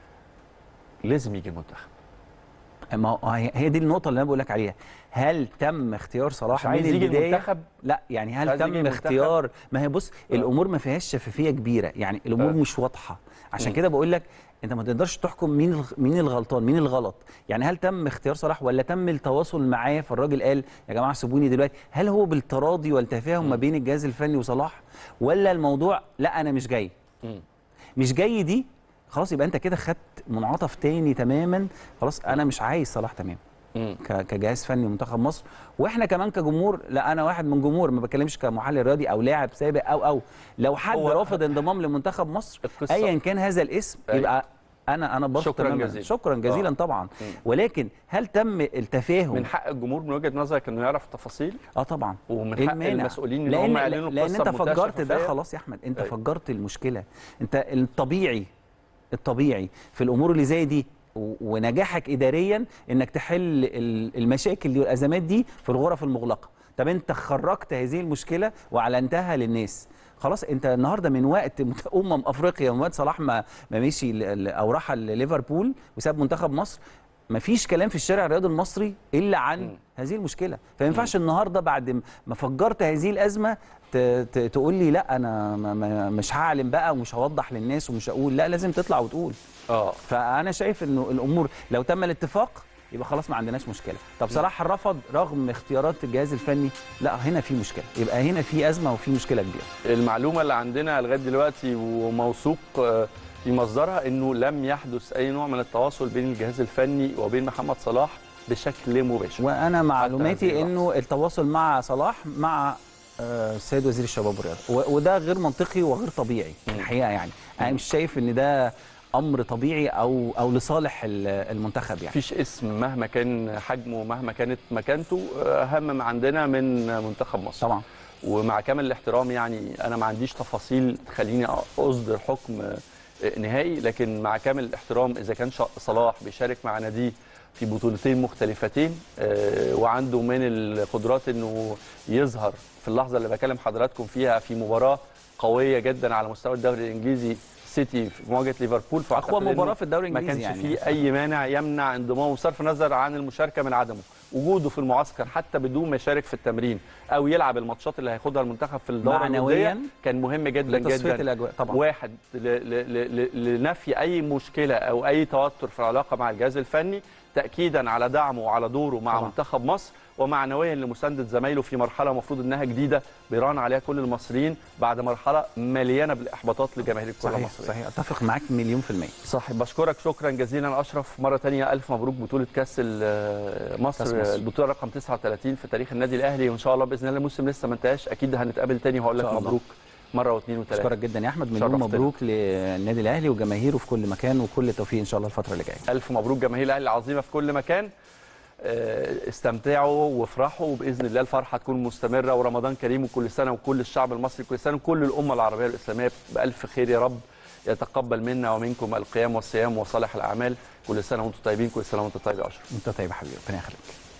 [SPEAKER 1] لازم يجي المنتخب
[SPEAKER 3] ما هو هي هي دي النقطه اللي انا بقول لك عليها هل تم اختيار
[SPEAKER 1] مش
[SPEAKER 3] صلاح
[SPEAKER 1] عايز
[SPEAKER 3] من
[SPEAKER 1] يجي
[SPEAKER 3] البدايه
[SPEAKER 1] المنتخب
[SPEAKER 3] لا يعني هل
[SPEAKER 1] عايز يجي
[SPEAKER 3] تم
[SPEAKER 1] المنتخب؟
[SPEAKER 3] اختيار ما هي بص
[SPEAKER 1] آه.
[SPEAKER 3] الامور ما فيهاش شفافيه كبيره يعني الامور
[SPEAKER 1] آه.
[SPEAKER 3] مش واضحه عشان
[SPEAKER 1] مم.
[SPEAKER 3] كده بقول لك انت ما تقدرش تحكم مين الغ- مين الغلطان مين الغلط يعني هل تم اختيار صلاح ولا تم التواصل معاه فالراجل قال يا جماعه سيبوني دلوقتي هل هو بالتراضي والتفاهم ما بين الجهاز الفني وصلاح ولا الموضوع لا انا مش جاي
[SPEAKER 1] مم.
[SPEAKER 3] مش جاي دي خلاص يبقى انت كده خدت منعطف تاني تماما خلاص انا مش عايز صلاح تمام
[SPEAKER 1] مم.
[SPEAKER 3] ك- كجهاز فني منتخب مصر واحنا كمان كجمهور لا انا واحد من جمهور ما بتكلمش كمحلل رياضي او لاعب سابق او او لو حد
[SPEAKER 1] هو-
[SPEAKER 3] رافض انضمام لمنتخب مصر
[SPEAKER 1] القصة-
[SPEAKER 3] ايا كان هذا الاسم
[SPEAKER 1] أيوة.
[SPEAKER 3] يبقى انا انا برفض
[SPEAKER 1] شكراً
[SPEAKER 3] تماماً.
[SPEAKER 1] جزيلاً.
[SPEAKER 3] شكرا جزيلا
[SPEAKER 1] آه.
[SPEAKER 3] طبعا
[SPEAKER 1] مم.
[SPEAKER 3] ولكن هل تم التفاهم
[SPEAKER 1] من حق الجمهور من وجهه نظرك انه يعرف التفاصيل
[SPEAKER 3] اه طبعا
[SPEAKER 1] ومن
[SPEAKER 3] إيه
[SPEAKER 1] حق
[SPEAKER 3] المانع؟
[SPEAKER 1] المسؤولين ان
[SPEAKER 3] لان
[SPEAKER 1] هم يعلنوا
[SPEAKER 3] لان
[SPEAKER 1] القصه
[SPEAKER 3] انت
[SPEAKER 1] بمنتهى
[SPEAKER 3] فجرت ده
[SPEAKER 1] الشفافية.
[SPEAKER 3] خلاص يا احمد انت
[SPEAKER 1] أيوة.
[SPEAKER 3] فجرت المشكله انت الطبيعي الطبيعي في الامور اللي زي دي و- ونجاحك اداريا انك تحل ال- المشاكل دي والازمات دي في الغرف المغلقه طب انت خرجت هذه المشكله واعلنتها للناس خلاص انت النهارده من وقت مت- امم افريقيا من وقت صلاح ما ما مشي ل- ل- او راح لليفربول وساب منتخب مصر ما فيش كلام في الشارع الرياضي المصري الا عن
[SPEAKER 1] مم.
[SPEAKER 3] هذه المشكله فما ينفعش النهارده بعد م- ما فجرت هذه الازمه ت- ت- تقول لي لا انا ما- ما- مش هعلن بقى ومش هوضح للناس ومش هقول لا لازم تطلع وتقول
[SPEAKER 1] اه
[SPEAKER 3] فانا شايف انه الامور لو تم الاتفاق يبقى خلاص ما عندناش مشكله طب صلاح رفض رغم اختيارات الجهاز الفني لا هنا في مشكله يبقى هنا في ازمه وفي مشكله كبيره
[SPEAKER 1] المعلومه اللي عندنا لغايه دلوقتي وموثوق آه، في مصدرها انه لم يحدث اي نوع من التواصل بين الجهاز الفني وبين محمد صلاح بشكل مباشر
[SPEAKER 3] وانا معلوماتي
[SPEAKER 1] هذه
[SPEAKER 3] انه التواصل مع صلاح مع آه، السيد وزير الشباب والرياضه و- وده غير منطقي وغير طبيعي
[SPEAKER 1] مم.
[SPEAKER 3] الحقيقه يعني انا مش شايف ان ده امر طبيعي او او لصالح ال- المنتخب يعني
[SPEAKER 1] مفيش اسم مهما كان حجمه ومهما كانت مكانته آه، اهم ما عندنا من منتخب مصر
[SPEAKER 3] طبعا
[SPEAKER 1] ومع كامل الاحترام يعني انا ما عنديش تفاصيل تخليني اصدر حكم آه، نهائي لكن مع كامل الاحترام اذا كان شا- صلاح بيشارك مع ناديه في بطولتين مختلفتين آه، وعنده من القدرات انه يظهر في اللحظه اللي بكلم حضراتكم فيها في مباراه قويه جدا على مستوى الدوري الانجليزي سيتي في مواجهه ليفربول
[SPEAKER 3] اقوى
[SPEAKER 1] فأعتقد إنه
[SPEAKER 3] مباراه في الدوري
[SPEAKER 1] ما
[SPEAKER 3] الانجليزي
[SPEAKER 1] كانش
[SPEAKER 3] يعني
[SPEAKER 1] فيه اي مانع يمنع انضمامه بصرف النظر عن المشاركه من عدمه وجوده في المعسكر حتى بدون ما يشارك في التمرين او يلعب الماتشات اللي هياخدها المنتخب في الدوره
[SPEAKER 3] معنوياً
[SPEAKER 1] الوديه كان مهم جدا
[SPEAKER 3] لتصفيه
[SPEAKER 1] جدا
[SPEAKER 3] الاجواء طبعا
[SPEAKER 1] واحد ل- ل- ل- ل- لنفي اي مشكله او اي توتر في العلاقه مع الجهاز الفني تاكيدا على دعمه وعلى دوره مع
[SPEAKER 3] طبعاً.
[SPEAKER 1] منتخب مصر ومعنويا لمسانده زمايله في مرحله المفروض انها جديده بيراهن عليها كل المصريين بعد مرحله مليانه بالاحباطات لجماهير الكره
[SPEAKER 3] صحيح
[SPEAKER 1] المصريه
[SPEAKER 3] صحيح اتفق معاك مليون في الميه
[SPEAKER 1] صح بشكرك شكرا جزيلا اشرف مره تانية الف مبروك بطوله كاس ال- مصر,
[SPEAKER 3] كأس مصر.
[SPEAKER 1] البطوله رقم 39 في تاريخ النادي الاهلي وان شاء الله باذن الله الموسم لسه ما انتهاش اكيد هنتقابل تاني وهقول لك
[SPEAKER 3] إن شاء الله.
[SPEAKER 1] مبروك مره واثنين وثلاثه
[SPEAKER 3] اشكرك جدا يا احمد مليون
[SPEAKER 1] شرفتنا.
[SPEAKER 3] مبروك للنادي الاهلي وجماهيره في كل مكان وكل التوفيق ان شاء الله الفتره اللي جايه
[SPEAKER 1] الف مبروك جماهير الاهلي العظيمه في كل مكان آه، استمتعوا وافرحوا وباذن الله الفرحه تكون مستمره ورمضان كريم وكل سنه وكل الشعب المصري كل سنه وكل الامه العربيه الاسلاميه بالف خير يا رب يتقبل منا ومنكم القيام والصيام وصالح الاعمال كل سنه وانتم طيبين كل سنه وانتم طيب يا اشرف
[SPEAKER 3] انت طيب يا حبيبي ربنا يخليك